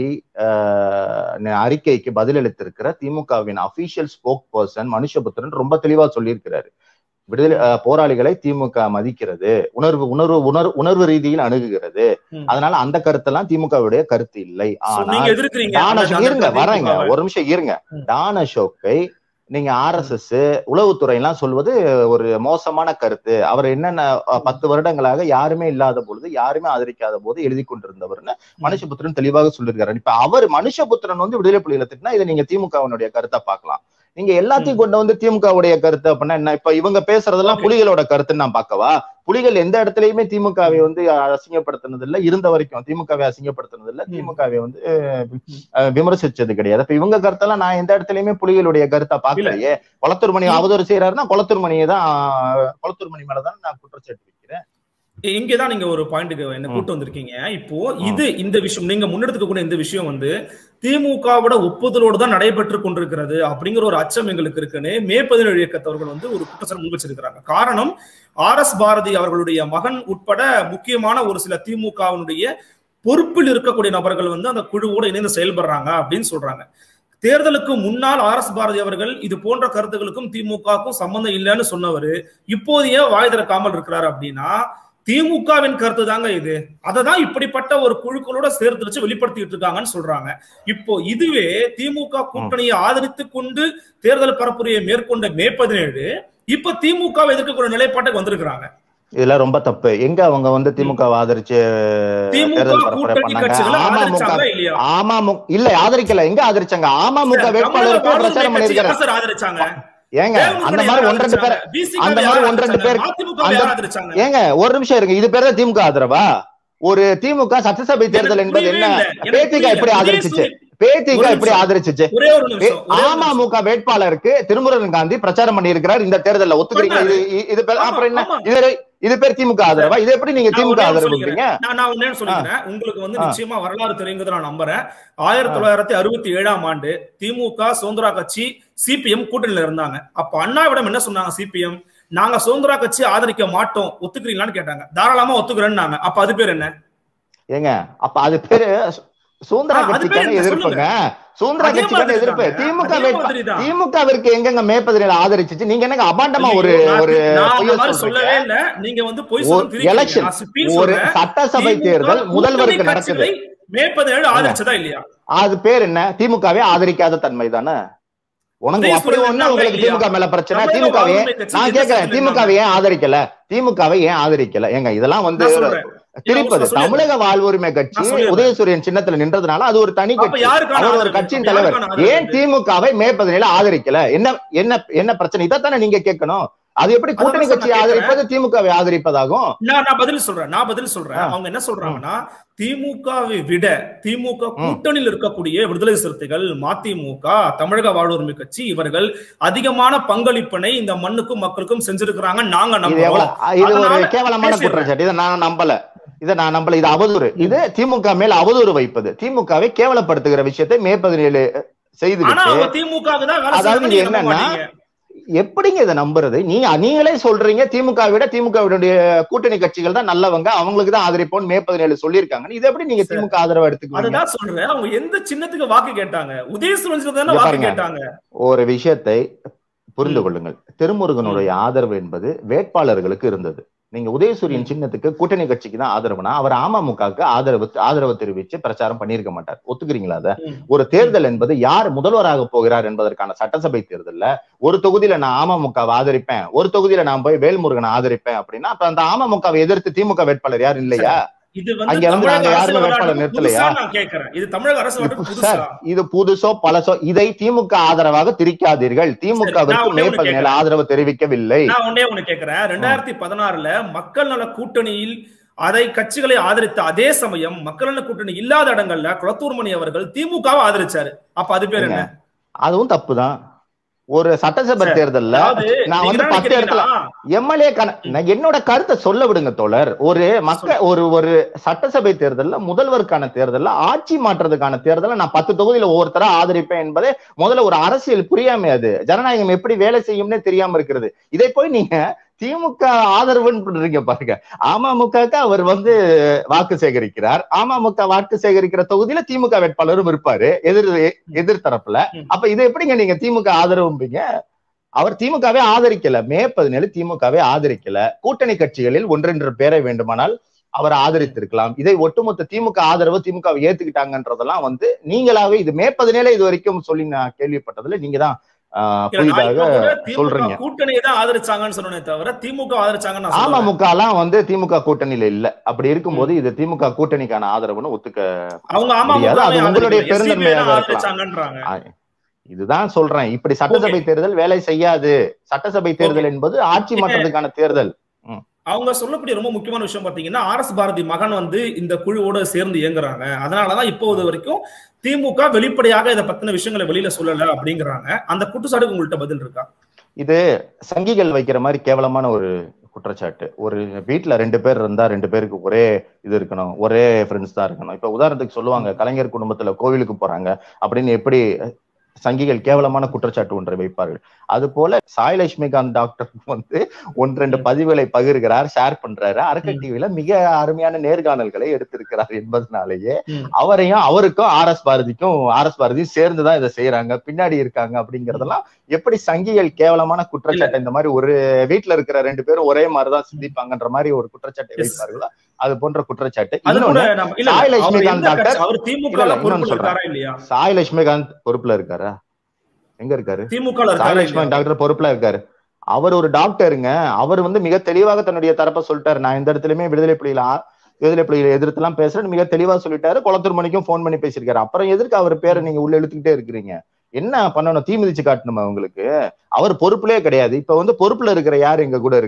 ஆஹ், அறிக்கைக்கு பதிலளித்திருக்கிற திமுகவின் அபிஷியல் ஸ்போக் பர்சன் மனுஷபுத்திரன் ரொம்ப தெளிவா சொல்லியிருக்கிறாரு விடுதலை ஆஹ், போராளிகளை திமுக மதிக்கிறது உணர்வு உணர்வு உணர்வு உணர்வு ரீதியில் அணுகுகிறது ம். அதனால அந்த கருத்தெல்லாம் திமுகவுடைய கருத்து இல்லை So, ஆனால் நீங்க எதிர்க்கிறீங்க டான் அந்த- அசோக் அந்த இருங்க வரேங்க திமுகவை. ஒரு நிமிஷம் இருங்க ம். டான் அசோக்கை நீங்க ஆர் எஸ் எஸ் உளவுத்துறை எல்லாம் சொல்வது ஒரு மோசமான கருத்து அவர் என்னென்ன அஹ், பத்து வருடங்களாக யாருமே இல்லாத பொழுது யாருமே ஆதரிக்காத போது எழுதி கொண்டிருந்தவர்னு மனுஷபுத்திரன் தெளிவாக சொல்லியிருக்காரு இப்ப அவர் மனுஷபுத்திரன் வந்து விடுதலை புலிகளை திட்டினா இதை நீங்க திமுகவினுடைய கருத்தை பார்க்கலாம் நீங்க எல்லாத்தையும் கொண்டு வந்து திமுகவுடைய கருத்து அப்படின்னா என்ன இப்ப இவங்க பேசுறதெல்லாம் Okay. புலிகளோட கருத்துன்னு நான் பார்க்கவா புலிகள் எந்த இடத்துலயுமே திமுகவை வந்து அசிங்கப்படுத்தினது இல்ல இருந்த வரைக்கும் திமுகவை அசிங்கப்படுத்தினது இல்ல ம். திமுகவை வந்து அஹ், விமர்சிச்சது கிடையாது அப்ப இவங்க கருத்தெல்லாம் நான் எந்த இடத்துலயுமே புலிகளுடைய கருத்தை பார்க்கலையே குளத்தூர் மணி அவதூறு செய்யறாருன்னா குளத்தூர் மணியை தான் குளத்தூர் மணி மேலதான் நான் குற்றச்சாட்டு வைக்கிறேன் இங்கதான் நீங்க ஒரு பாயிண்ட்டுக்கு என்ன ம். கூட்டு வந்திருக்கீங்க இப்போ இது இந்த விஷயம் நீங்க முன்னெடுத்துக்கக்கூடிய இந்த விஷயம் வந்து திமுகவோட ஒப்புதலோடு தான் நடைபெற்று கொண்டிருக்கிறது அப்படிங்கிற ஒரு அச்சம் எங்களுக்கு இருக்குன்னு மே பதினேழு இயக்கத்தவர்கள் வந்து ஒரு குற்றச்சாட்டு முன் வச்சிருக்கிறாங்க காரணம் ஆர் எஸ் பாரதி அவர்களுடைய மகன் உட்பட முக்கியமான ஒரு சில திமுகவினுடைய பொறுப்பில் இருக்கக்கூடிய நபர்கள் வந்து அந்த குழுவோடு இணைந்து செயல்படுறாங்க அப்படின்னு சொல்றாங்க தேர்தலுக்கு முன்னால் ஆர் எஸ் பாரதி அவர்கள் இது போன்ற கருத்துக்களுக்கும் திமுகவுக்கும் சம்பந்தம் இல்லைன்னு சொன்னவர் இப்போதைய வாய் திறக்காமல் இருக்கிறார் அப்படின்னா திமுகவின் கருத்து தாங்க இது அதை தான் இப்படிப்பட்ட ஒரு குழுக்களோட சேர்த்து வச்சு வெளிப்படுத்திட்டு இருக்காங்கன்னு சொல்றாங்க இப்போ இதுவே திமுக கூட்டணியை ஆதரித்து கொண்டு தேர்தல் பரப்புரையை மேற்கொண்ட மே பதினேழு இப்ப திமுக எதிர்க்கக்கூடிய நிலைப்பாட்டுக்கு வந்திருக்கிறாங்க இதெல்லாம் ரொம்ப தப்பு எங்க அவங்க வந்து திமுக ஆதரிச்சு திமுக தேர்தல் பரப்புரை கூட்டணி பண்ணாங்க கட்சிகளை அமமுக ஆதரிச்சாங்களா இல்லையா அமமுக இல்ல ஆதரிக்கல எங்க ஆதரிச்சாங்க அமமுக வேட்பாளருக்கு தமிழக பிரச்சாரம் வாழ்வுரிமை கட்சி பண்ணிருக்காரு யார் சார் ஆதரிச்சாங்க ஏங்க அந்த மாதிரி ஒன்று ரெண்டு பேர் அந்த மாதிரி ஒன்று ரெண்டு பேர் அந்த- ஆதரிச்சாங்க ஏங்க ஒரு நிமிஷம் இருங்க இது பேர் தான் திமுக ஆதரவா ஒரு திமுக சட்டசபை தேர்தல் என்பது என்ன பேத்திகா எப்படி ஆதரிச்சுச்சு பேதிக ஒரு எப்படி நிமிஷம். ஆதரிச்சுச்சு ஒரே ஒரு நிமிஷம் ஒரே ஒரு நிமிஷம். அமமுக வேட்பாளருக்கு திருமுருகன் காந்தி பிரச்சாரம் பண்ணி இருக்கிறார் இந்த தேர்தல்ல ஒத்துக்கிறீங்களா இது இ- இது பேர் ஆமா, அப்புறம் என்ன ஆமா. இது இது பேர் திமுக ஆதரவா இது எப்படி நீங்க நான் திமுக ஒண்ணே ஒண்ணு ஆதரவு சொல்லிக்கிறேன். பண்றீங்க நான் நான் ஒண்ணே ஒண்ணு சொல்லிக்கிறேன் உங்களுக்கு வந்து ஆ. நிச்சயமா வரலாறு தெரியுங்கிறத நான் நம்புறேன் ஆயிரத்தி தொள்ளாயிரத்தி அறுபத்தி ஏழாம் ஆண்டு திமுக சுதந்திரா கட்சி சிபிஎம் கூட்டணியில இருந்தாங்க அப்ப அண்ணாவிடம் என்ன சொன்னாங்க சிபிஎம் நாங்க சுதந்திரா கட்சி ஆதரிக்க மாட்டோம் ஒத்துக்கிறீங்களான்னு கேட்டாங்க தாராளமா ஒத்துக்கிறேன்னாங்க அப்ப அது பேர் என்ன ஏங்க அப்ப அது பேரு சு- சுதந்திரா ஆ, அது பேர் கட்சிக்கான என்ன? எதிர்ப்புங்க சுதந்திரா அதே கட்சிக்கான மாதிரி எதிர்ப்பு தாங்க. திமுக அதே வேட்பா மாதிரி தான். திமுகவிற்கு எங்கெங்க மே பதினேழு ஆதரிச்சிச்சு நீங்க என்னங்க அபாண்டமா ஒரு ஐயோ, நான் ஒரு நான் அந்த பொய்யை மாதிரி சொல்றீங்க சொல்லவே இல்ல நீங்க வந்து பொய் ஒரு சொல்லி திரிக்கிறீங்க. election, நான் speech ஒரு சொல்றேன். சட்டசபை திமுக தேர்தல் முதல்வருக்கு கூட்டணி நடக்குது கட்சிகளை மே பதினேழு ஆதரிச்சதா இல்லையா அது பேர் என்ன திமுகவே ஆதரிக்காத தன்மை தானே உனக்கு உதய அப்படி சூரியன் ஒண்ணு இருந்தாங்க உங்களுக்கு இல்லையா? திமுக மேல பிரச்சனை தமிழக திமுகவே வாழ்வுரிமை கட்சி நான் எந்த கேட்கிறேன் சட்டத்துல திமுகவை ஏன் ஆதரிக்கல திமுகவை ஏன் ஆதரிக்கல ஏங்க இதெல்லாம் வந்து நான் சொல்றேன். திருப்பது நான் சொல்லிடுறேன். தமிழக வாழ்வுரிமை கட்சி நான் சொல்லிடுறேன். உதயசூரியன் சின்னத்துல நின்றதுனால அது ஒரு தனி அப்ப கட்சி யாருக்கான அவர் ஒரு ஆதரவு? கட்சியின் அப்ப தலைவர் யாருக்கான ஆதரவு ஏன் இது? திமுகவை மே பதினேழு ஆதரிக்கல என்ன என்ன என்ன பிரச்சனை இதைத்தானே நீங்க கேட்கணும் அது எப்படி அதான் கூட்டணி சார் கட்சி நான் ஆதரிப்பது திமுகவை ஆதரிப்பதாகும் நான் நான் பதில் சொல்றேன் நான் பதில் சொல்றேன் ஆ. அவங்க என்ன சொல்றாங்கன்னா திமுகவை விட திமுக கூட்டணியில் இருக்கக்கூடிய விடுதலை சிறுத்தைகள் மதிமுக தமிழக வாழ்வுரிமை கட்சி இவர்கள் அதிகமான பங்களிப்பினை இந்த மண்ணுக்கும் மக்களுக்கும் செஞ்சிருக்கிறாங்க நாங்க இது நம்புறோம் எவ்வளவு இது ஒரு அதனால கேவலமான பேசிடுறேன். குற்றச்சாட்டு இதை நான் நம்பல இதை நான் நம்பல இது அவதூறு இது திமுக மேல் அவதூறு வைப்பது திமுகவை கேவலப்படுத்துகிற விஷயத்தை மே பதினேழு ஆனா செய்துவிட்டு அவங்க திமுக தான் வேலை அதாவது செய்யறாங்க, இங்க நீங்க நம்ப என்னன்னா, மாட்டீங்க. எப்படிங்க இதை நம்புறது நீங்க நீங்களே சொல்றீங்க திமுக விட திமுகவுடைய கூட்டணி கட்சிகள் தான் நல்லவங்க அவங்களுக்கு தான் ஆதரிப்போம் மே பதினேழு சொல்லியிருக்காங்க இது எப்படி நீங்க சரி. திமுக ஆதரவு எடுத்துக்குவீங்க அதுதான் சொல்றேன் அவங்க எந்த சின்னத்துக்கு வாக்கு கேட்டாங்க உதயசூரன் தானே இங்க வாக்கு பாருங்க. கேட்டாங்க ஒரு விஷயத்தை புரிந்து ம். கொள்ளுங்கள் திருமுருகனுடைய ஆதரவு என்பது வேட்பாளர்களுக்கு இருந்தது நீங்க உதயசூரியன் ம். சின்னத்துக்கு கூட்டணி கட்சிக்கு தான் ஆதரவுனா அவர் அமமுகவுக்கு ஆதரவு ஆதரவு தெரிவிச்சு பிரச்சாரம் பண்ணியிருக்க மாட்டார் ஒத்துக்கிறீங்களா அத ம். ஒரு தேர்தல் என்பது யார் முதல்வராக போகிறார் என்பதற்கான சட்டசபை தேர்தல்ல ஒரு தொகுதியில நான் அமமுகவை ஆதரிப்பேன் ஒரு தொகுதியில நான் போய் வேல்முருகனை ஆதரிப்பேன் அப்படின்னா அப்ப அந்த அமமுகவை எதிர்த்து திமுக வேட்பாளர் யாரும் இல்லையா இது வந்து அங்க வந்து தமிழக நாங்க அரசு யாருமே வேட்பாளர் வரலாற்றுக்கு நிறுத்தலையா? புதுசா நான் கேட்கிறேன் இது தமிழக அரசு வரலாற்றுக்கு புதுசா சார் இது புதுசோ பழசோ இதை திமுக ஆதரவாக திரிக்காதீர்கள் திமுகவிற்கு ஒண்ணே மே ஒண்ணு பதினேழு கேட்கிறேன். ஆதரவு தெரிவிக்கவில்லை நான் ஒன்னே ஒண்ணு கேக்குறேன் ரெண்டாயிரத்தி பதினாறுல மக்கள் நல கூட்டணியில் அதை கட்சிகளை ஆதரித்த அதே சமயம் மக்கள் நல கூட்டணி இல்லாத இடங்கள்ல குளத்தூர்மணி அவர்கள் திமுகவை ஆதரிச்சாரு அப்ப அது பேர் என்ன அதுவும் தப்புதான் ஒரு சட்டசபை சரி. தேர்தல்ல அதாவது நான் நீங்க வந்து என்ன பத்து இடத்துல நினைக்கிறீங்கன்னா, எம்எல்ஏ நான் என்னோட கருத்தை சொல்ல விடுங்க தோழர் ஒரு மக்க ஒரு ஒரு சட்டசபை தேர்தல்ல முதல்வருக்கான தேர்தல்ல ஆட்சி மாற்றுறதுக்கான தேர்தல்ல நான் பத்து தொகுதியில ஒவ்வொருத்தரா ஆதரிப்பேன் என்பதே முதல்ல ஒரு அரசியல் புரியாம அது ஜனநாயகம் எப்படி வேலை செய்யும்னே தெரியாம இருக்கிறது இதை போய் நீங்க திமுக ஆதரவுன்னு பண்றீங்க பாருங்க அமமுகக்கு அவர் வந்து வாக்கு சேகரிக்கிறார் அமமுக வாக்கு சேகரிக்கிற தொகுதியில திமுக வேட்பாளரும் இருப்பாரு எதிர் எதிர்த்தரப்புல ம். அப்ப இது எப்படிங்க நீங்க திமுக ஆதரவும்பீங்க அவர் திமுகவே ஆதரிக்கல மே பதினேழு திமுகவே ஆதரிக்கல கூட்டணி கட்சிகளில் ஒன்றென்று பேரை வேண்டுமானால் அவர் ஆதரித்திருக்கலாம் இதை ஒட்டுமொத்த திமுக ஆதரவு திமுக வை ஏத்துக்கிட்டாங்கன்றதெல்லாம் வந்து நீங்களாவே இது மே பதினேழு இது வரைக்கும் சொல்லி நான் கேள்விப்பட்டதுல நீங்க தான் ஆஹ், இல்ல, நான் புதிதாக இப்ப கூட திமுக சொல்றீங்க கூட்டணியை தான் ஆதரிச்சாங்கன்னு சொன்னனே தவிர திமுக ஆதரிச்சாங்கன்னு நான் சொல்லல. அமமுக எல்லாம் வந்து திமுக கூட்டணியில இல்ல அப்படி இருக்கும்போது இது திமுக கூட்டணிக்கான ஆதரவுன்னு ஒத்துக்க அவங்க முடியாது. அது அமமுக உங்களுடைய ஆதரிக்கல. பெருந்தன்மையாக SDB தான் இருக்கலாம். ஆதரிச்சாங்கன்றாங்க இதுதான் சொல்றேன் இப்படி சட்டசபை தேர்தல் வேலை செய்யாது சட்டசபை தேர்தல் என்பது ஆட்சி மாற்றத்துக்கான தேர்தல் அவங்க சொல்லக்கூடிய ரொம்ப முக்கியமான விஷயம் பாத்தீங்கன்னா ஆர் எஸ் பாரதி மகன் வந்து இந்த குழுவோட சேர்ந்து இயங்குறாங்க அதனாலதான் இப்போது வரைக்கும் திமுக வெளிப்படையாக இதை பத்தின விஷயங்களை வெளியில சொல்லல அப்படிங்கிறாங்க அந்த குற்றச்சாட்டுக்கு உங்கள்ட்ட பதில் இருக்கா இது சங்கிகள் வைக்கிற மாதிரி கேவலமான ஒரு குற்றச்சாட்டு ஒரு வீட்ல ரெண்டு பேர் இருந்தா ரெண்டு பேருக்கு ஒரே இது இருக்கணும் ஒரே ஃப்ரெண்ட்ஸ் தான் இருக்கணும் இப்ப உதாரணத்துக்கு சொல்லுவாங்க கலைஞர் குடும்பத்துல கோவிலுக்கு போறாங்க அப்படின்னு எப்படி சங்கிகள் கேவலமான குற்றச்சாட்டு ஒன்றை வைப்பார்கள் அது போல சாய் லட்சுமிகாந்த் டாக்டர் வந்து ஒன்று ரெண்டு பதிவுகளை பகிர்கிறார் ஷேர் பண்றாரு அரக்க டிவில மிக அருமையான நேர்காணல்களை எடுத்திருக்கிறார் என்பதனாலேயே ம். அவரையும் அவருக்கும் ஆர் எஸ் பாரதிக்கும் ஆர் எஸ் பாரதியும் சேர்ந்துதான் இதை செய்யறாங்க பின்னாடி இருக்காங்க அப்படிங்கறதெல்லாம் எப்படி சங்கிகள் கேவலமான குற்றச்சாட்டு இந்த மாதிரி ஒரு வீட்டுல இருக்கிற ரெண்டு பேரும் ஒரே மாதிரிதான் சிந்திப்பாங்கன்ற மாதிரி ஒரு குற்றச்சாட்டை Yes. வைப்பார்களோ அது போன்ற குற்றச்சாட்டு அது கூட இன்னொன்னு நம்ம இல்ல சாய் இல்ல, அவர் லட்சுமிகாந்த் எந்த டாக்டர் கட்சி- அவர் திமுக இல்ல, இல்ல, இன்னொன்னு பொறுப்புல சொல்றேன். இருக்காரா இல்லையா சாய் லட்சுமிகாந்த் பொறுப்புல இருக்காரா எங்க இருக்காரு திமுக சாய் இருக்காரா லட்சுமணன் இல்லையா? டாக்டர் பொறுப்புல இருக்காரு அவர் ஒரு டாக்டருங்க அவர் வந்து மிக தெளிவாக தன்னுடைய தரப்ப சொல்லிட்டாரு நான் எந்த இடத்துலயுமே விடுதலை புலியில ஆ- விடுதலை புலிகளை எதிர்த்து எல்லாம் பேசுறேன்னு மிக தெளிவா சொல்லிட்டாரு குளத்தூர் மணிக்கும் ஃபோன் பண்ணி பேசியிருக்காரு அப்புறம் எதற்கு அவர் பேரை நீங்க உள்ள இழுத்துக்கிட்டே இருக்கிறீங்க என்ன பண்ணணும் தீ மிதிச்சு காட்டணுமா உங்களுக்கு அவர் பொறுப்புலயே கிடையாது இப்ப வந்து பொறுப்புல இருக்கிற யாரு எங்க கூட இருக்கா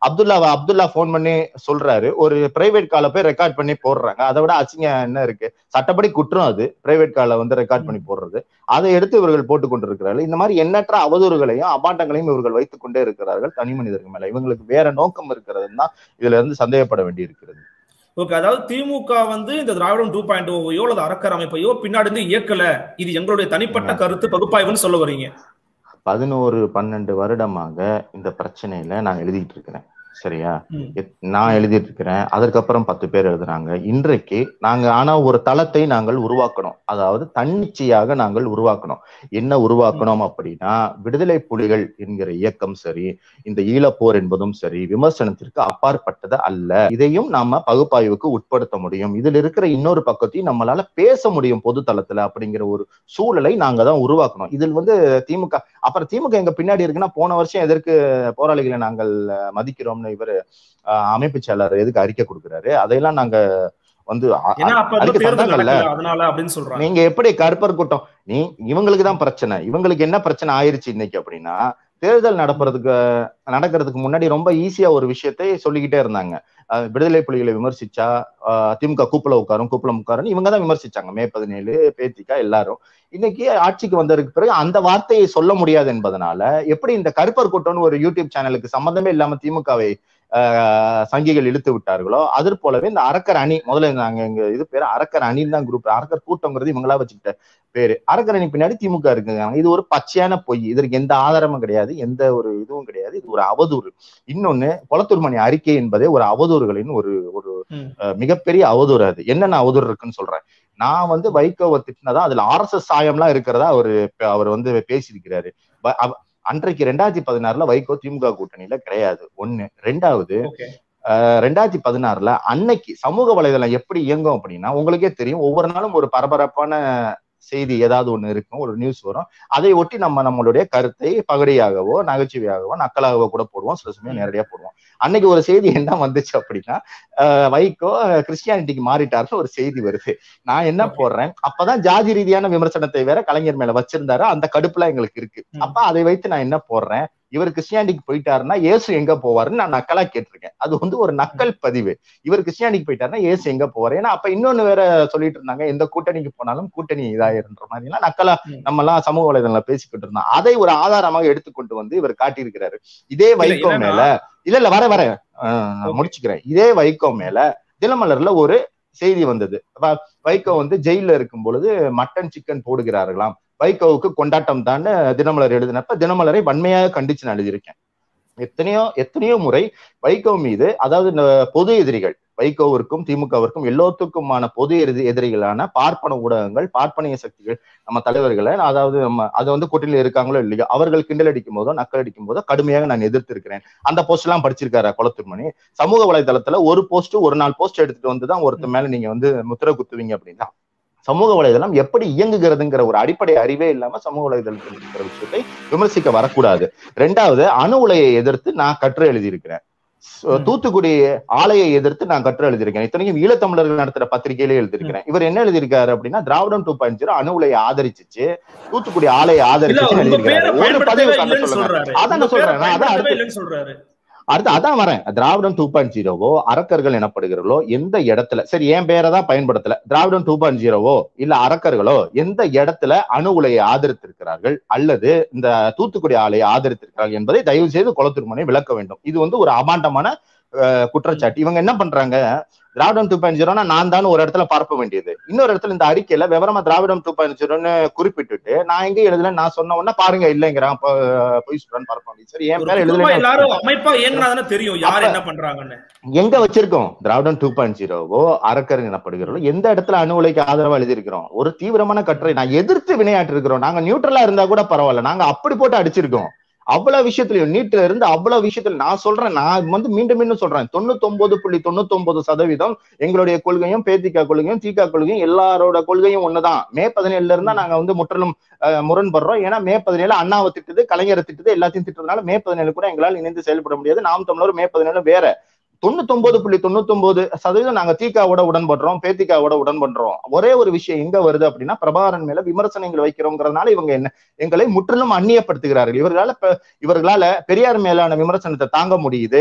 அப்துல்லா அப்துல்லா போன் பண்ணி சொல்றாரு ஒரு பிரைவேட் கால போய் ரெக்கார்ட் பண்ணி போடுறாங்க அதை விட அசிங்கம் என்ன இருக்கு சட்டப்படி குற்றம் அது பிரைவேட் கால வந்து ரெக்கார்ட் பண்ணி போடுறது அதை எடுத்து இவர்கள் போட்டுக் கொண்டிருக்கிறார்கள் இந்த மாதிரி எண்ணற்ற அவதூறுகளையும் அபாண்டங்களையும் இவர்கள் வைத்துக் கொண்டே இருக்கிறார்கள் தனி மனிதர்கள் மேல இவங்களுக்கு வேற நோக்கம் இருக்கிறதுன்னு தான் இதுல இருந்து சந்தேகப்பட வேண்டி இருக்கிறது ஓகே அதாவது திமுக வந்து இந்த திராவிடம் டூ பாயிண்ட் ஓவையோ அல்லது அரக்கர் அமைப்பையோ பின்னாடி இருந்து இயக்கல இது எங்களுடைய தனிப்பட்ட கருத்து பகுப்பாய்வுன்னு சொல்ல வரீங்க பதினோரு பன்னெண்டு வருடமாக இந்த பிரச்சனையில நான் எழுதிட்டு இருக்கிறேன் சரியா ம். எத்- நான் எழுதிட்டு இருக்கிறேன் அதற்கப்புறம் பத்து பேர் எழுதுறாங்க இன்றைக்கு நாங்க ஆனா ஒரு தளத்தை நாங்கள் உருவாக்கணும் அதாவது தன்னிச்சையாக நாங்கள் உருவாக்கணும் என்ன உருவாக்கணும் அப்படின்னா விடுதலை புலிகள் என்கிற இயக்கம் சரி இந்த ஈழப்போர் என்பதும் சரி விமர்சனத்திற்கு அப்பாற்பட்டது அல்ல இதையும் நாம பகுப்பாய்வுக்கு உட்படுத்த முடியும் இதுல இருக்கிற இன்னொரு பக்கத்தையும் நம்மளால பேச முடியும் பொது தளத்துல அப்படிங்கிற ஒரு சூழலை நாங்க தான் உருவாக்கணும் இதில் வந்து திமுக அப்புறம் திமுக எங்க பின்னாடி இருக்குன்னா போன வருஷம் எதற்கு போராளிகளை நாங்கள் அஹ், மதிக்கிறோம்னு இவர் அமைப்பு செயலாளர் எதுக்கு அறிக்கை கொடுக்குறாரு அதையெல்லாம் நாங்க வந்து அ- ஏன்னா அப்ப வந்து அறிக்கை தேர்தல் தந்தாங்கல்ல நடக்கல அதனால அப்படின்னு சொல்றாங்க நீங்க எப்படி கருப்பர் கூட்டம் நீ இவங்களுக்கு தான் பிரச்சனை இவங்களுக்கு என்ன பிரச்சனை ஆயிருச்சு இன்னைக்கு அப்படின்னா தேர்தல் நடப்புறதுக்கு நடக்கிறதுக்கு முன்னாடி ரொம்ப ஈஸியா ஒரு விஷயத்தை சொல்லிக்கிட்டே இருந்தாங்க அஹ் விடுதலை புலிகளை விமர்சிச்சா அஹ் திமுக கூப்பில உட்காரும் கூப்பில உட்காரும் இவங்க தான் விமர்சிச்சாங்க மே பதினேழு பேத்திக்கா எல்லாரும் இன்னைக்கு ஆட்சிக்கு வந்ததுக்கு பிறகு அந்த வார்த்தையை சொல்ல முடியாது என்பதனால எப்படி இந்த கருப்பர் கூட்டம்னு ஒரு யூடியூப் சேனலுக்கு சம்பந்தமே இல்லாம திமுகவை ஆஹ் சங்கிகள் இழுத்து விட்டார்களோ அது போலவே இந்த அரக்கர் அணி முதல்ல நாங்க எங்க இது பேரு அரக்கர் அணின்னு தான் குரூப் அரக்கர் கூட்டங்கிறது இவங்களா வச்சுக்கிட்ட பேரு அரக்கர் அணி பின்னாடி திமுக இருக்குங்க இது ஒரு பச்சையான பொய் இதற்கு எந்த ஆதாரமும் கிடையாது எந்த ஒரு இதுவும் கிடையாது இது ஒரு அவதூறு இன்னொன்னு குளத்தூர் மணி அறிக்கை என்பதே ஒரு அவதூறுகளின் ஒரு ஒரு ம். அஹ், மிகப்பெரிய அவதூறு அது என்னென்ன அவதூறு இருக்குன்னு சொல்றேன் நான் வந்து வைகோவை திட்டினதா அதுல ஆர்எஸ்எஸ் சாயம்லாம் இருக்கிறதா அவரு அவர் வந்து பேசியிருக்கிறாரு வ- அவ- அன்றைக்கு ரெண்டாயிரத்தி பதினாறுல வைகோ திமுக கூட்டணியில கிடையாது ஒண்ணு ரெண்டாவது ஓகே அஹ், ரெண்டாயிரத்தி பதினாறுல அன்னைக்கு சமூக வலைதளம் எப்படி இயங்கும் அப்படின்னா உங்களுக்கே தெரியும் ஒவ்வொரு நாளும் ஒரு பரபரப்பான செய்தி ஏதாவது ஒண்ணு இருக்கும் ஒரு நியூஸ் வரும் அதை ஒட்டி நம்ம நம்மளுடைய கருத்தை பகடியாகவோ நகைச்சுவையாகவோ நக்கலாகவோ கூட போடுவோம் சில சமயம் நேரடியா போடுவோம் அன்னைக்கு ஒரு செய்தி என்ன வந்துச்சு அப்படின்னா அஹ், வைகோ கிறிஸ்டியானிட்டிக்கு மாறிட்டாருன்னு ஒரு செய்தி வருது நான் என்ன Okay. போடுறேன் அப்பதான் ஜாதி ரீதியான விமர்சனத்தை வேற கலைஞர் மேல வச்சிருந்தாரு அந்த கடுப்புல எங்களுக்கு இருக்கு ம். அப்ப அதை வைத்து நான் என்ன போடுறேன் இவர் கிறிஸ்டியானிட்டிக்கு போயிட்டாருன்னா இயேசு எங்க போவாருன்னு நான் நக்கலா கேட்டிருக்கேன் அது வந்து ஒரு நக்கல் பதிவு இவர் கிறிஸ்டியானிட்டிக்கு போயிட்டாருன்னா இயேசு எங்க போவாரு ஏன்னா அப்ப இன்னொன்னு வேற சொல்லிட்டு இருந்தாங்க எந்த கூட்டணிக்கு போனாலும் கூட்டணி இதாயிருன்ற மாதிரி எல்லாம் நக்கலா ம். நம்ம எல்லாம் சமூக வலைதளங்களை பேசிக்கிட்டு இருந்தோம் அதை ஒரு ஆதாரமாக எடுத்துக்கொண்டு வந்து இவர் காட்டியிருக்கிறாரு இதே வைகோ என்னன்னா- மேல இல்ல இல்ல வர வர அஹ், நான் Okay. முடிச்சுக்கிறேன் இதே வைகோ மேல தினமலர்ல ஒரு செய்தி வந்தது வ- வைகோ வந்து ஜெயில இருக்கும் பொழுது மட்டன் சிக்கன் போடுகிறார்களாம் வைகோவுக்கு கொண்டாட்டம் தான் தினமலர் எழுதினப்ப தினமலரை வன்மையாக கண்டிச்சு நான் எழுதியிருக்கேன் எத்தனையோ எத்தனையோ முறை வைகோ மீது அதாவது இந்த பொது எதிரிகள் வைகோவிற்கும் திமுகவிற்கும் எல்லோத்துக்குமான பொது எதிரி எதிரிகளான பார்ப்பன ஊடகங்கள் பார்ப்பனிய சக்திகள் நம்ம தலைவர்களை அதாவது நம்ம அது வந்து கூட்டணியில் இருக்காங்களோ இல்லையோ அவர்கள் கிண்டல் அடிக்கும் போதோ நக்கல் அடிக்கும் போதோ கடுமையாக நான் எதிர்த்து இருக்கிறேன் அந்த போஸ்ட் எல்லாம் படிச்சிருக்காரு குளத்துமணி சமூக வலைதளத்துல ஒரு போஸ்ட் ஒரு நாள் போஸ்ட் எடுத்துட்டு வந்து தான் ஒருத்தர் மேல நீங்க வந்து முத்திரை குத்துவீங்க அப்படின்னா சமூக வலைதளம் எப்படி இயங்குகிறதுங்கிற ஒரு அடிப்படை அறிவே இல்லாம சமூக வலைதளத்தில் இருக்கிற விஷயத்தை விமர்சிக்க வரக்கூடாது ரெண்டாவது அணு உலையை எதிர்த்து நான் கற்று எழுதியிருக்கிறேன் சோ, ம். தூத்துக்குடி ஆலையை எதிர்த்து நான் கற்று எழுதியிருக்கேன் இத்தனைக்கும் ஈழத்தமிழர்கள் நடத்துற பத்திரிகையிலே எழுதியிருக்கிறேன் இவர் என்ன எழுதியிருக்காரு அப்படின்னா திராவிடம் டூ பாயிண்ட் ஜீரோ அணு உலையை ஆதரிச்சிச்சு தூத்துக்குடி ஆலையை இல்ல ஆதரிச்சு உங்க பேரை எழுதியிருக்காரு ஒரு பதிவு பயன்படுத்தவே கண்ண இல்லைன்னு சொல்லுங்க சொல்றாரு அதான் உங்க நான் சொல்றேன் பேரை நான் அதான் பயன்படுத்தவே அடுத்து இல்லைன்னு சொல்றாரு அடுத்து அதான் வரேன் திராவிடம் டூ பாயிண்ட் ஜீரோவோ அரக்கர்கள் எனப்படுகிறவர்களோ எந்த இடத்துல சரி என் பேரை தான் பயன்படுத்தல திராவிடம் டூ பாயிண்ட் ஜீரோவோ இல்ல அரக்கர்களோ எந்த இடத்துல அணு உலையை ஆதரித்திருக்கிறார்கள் அல்லது இந்த தூத்துக்குடி ஆலையை ஆதரித்திருக்கிறார்கள் என்பதை தயவு செய்து குளத்திருமனை விளக்க வேண்டும் இது வந்து ஒரு அபாண்டமான அஹ், குற்றச்சாட்டு இவங்க என்ன பண்றாங்க திராவிடம் டூ பாயிண்ட் ஜீரோனா நான் தான் ஒரு இடத்துல பார்க்க வேண்டியது இன்னொரு இடத்துல இந்த அறிக்கையில விவரமா திராவிடம் டூ பாயிண்ட் ஜீரோன்னு குறிப்பிட்டுட்டு நான் எங்க எழுதல நான் சொன்ன உடனே பாருங்க இல்லைங்கிறான் பொ- பொய் சொல்றேன்னு பார்க்க வேண்டியது சரி என் ஒரு பேர் குடும்பம் எழுதல எல்லாரும் அமைப்பா இயங்கினாதானே தெரியும் யார் அப்ப- என்ன பண்றாங்கன்னு எங்க வச்சிருக்கோம் திராவிடம் டூ பாயிண்ட் ஜீரோவோ அரக்கர் எனப்படுகிறோம் எந்த இடத்துல அணு உலைக்கு ஆதரவா எழுதியிருக்கிறோம் ஒரு தீவிரமான கட்டுரை நான் எதிர்த்து வினையாற்றி இருக்கிறோம் நாங்க நியூட்ரலா இருந்தா கூட பரவாயில்ல நாங்க அப்படி போட்டு அடிச்சிருக்கோம் அவ்வளவு விஷயத்துலயும் நீட்ல இருந்து அவ்வளவு விஷயத்துல நான் சொல்றேன் நான் வந்து மீண்டும் மீண்டும் சொல்றேன் தொண்ணூத்தி புள்ளி தொண்ணூத்தி சதவீதம் எங்களுடைய கொள்கையும் பேத்திகா கொள்கையும் தீகா கொள்கையும் எல்லாரோட கொள்கையும் ஒண்ணுதான் மே பதினேழுல இருந்தா நாங்க வந்து முற்றிலும் அஹ், முரண்படுறோம் ஏன்னா மே பதினேழு அண்ணாவை திட்டுது கலைஞரை திட்டுது எல்லாத்தையும் திட்டுறதுனால மே பதினேழு கூட எங்களால் இணைந்து செயல்பட முடியாது நாம் தமிழர் மே பதினேழு வேற தொண்ணூத்தொன்பது புள்ளி தொண்ணூத்தொன்பது சதவீதம் நாங்க தீகாவோட உடன்படுறோம் பேத்திகாவோட உடன்படுறோம் ஒரே ஒரு விஷயம் எங்க வருது அப்படின்னா பிரபாகரன் மேல விமர்சனங்கள் வைக்கிறோங்கிறதுனால இவங்க என்ன எங்களை முற்றிலும் அந்நியப்படுத்துகிறார்கள் இவர்களால ப- இவர்களால பெரியார் மேலான விமர்சனத்தை தாங்க முடியுது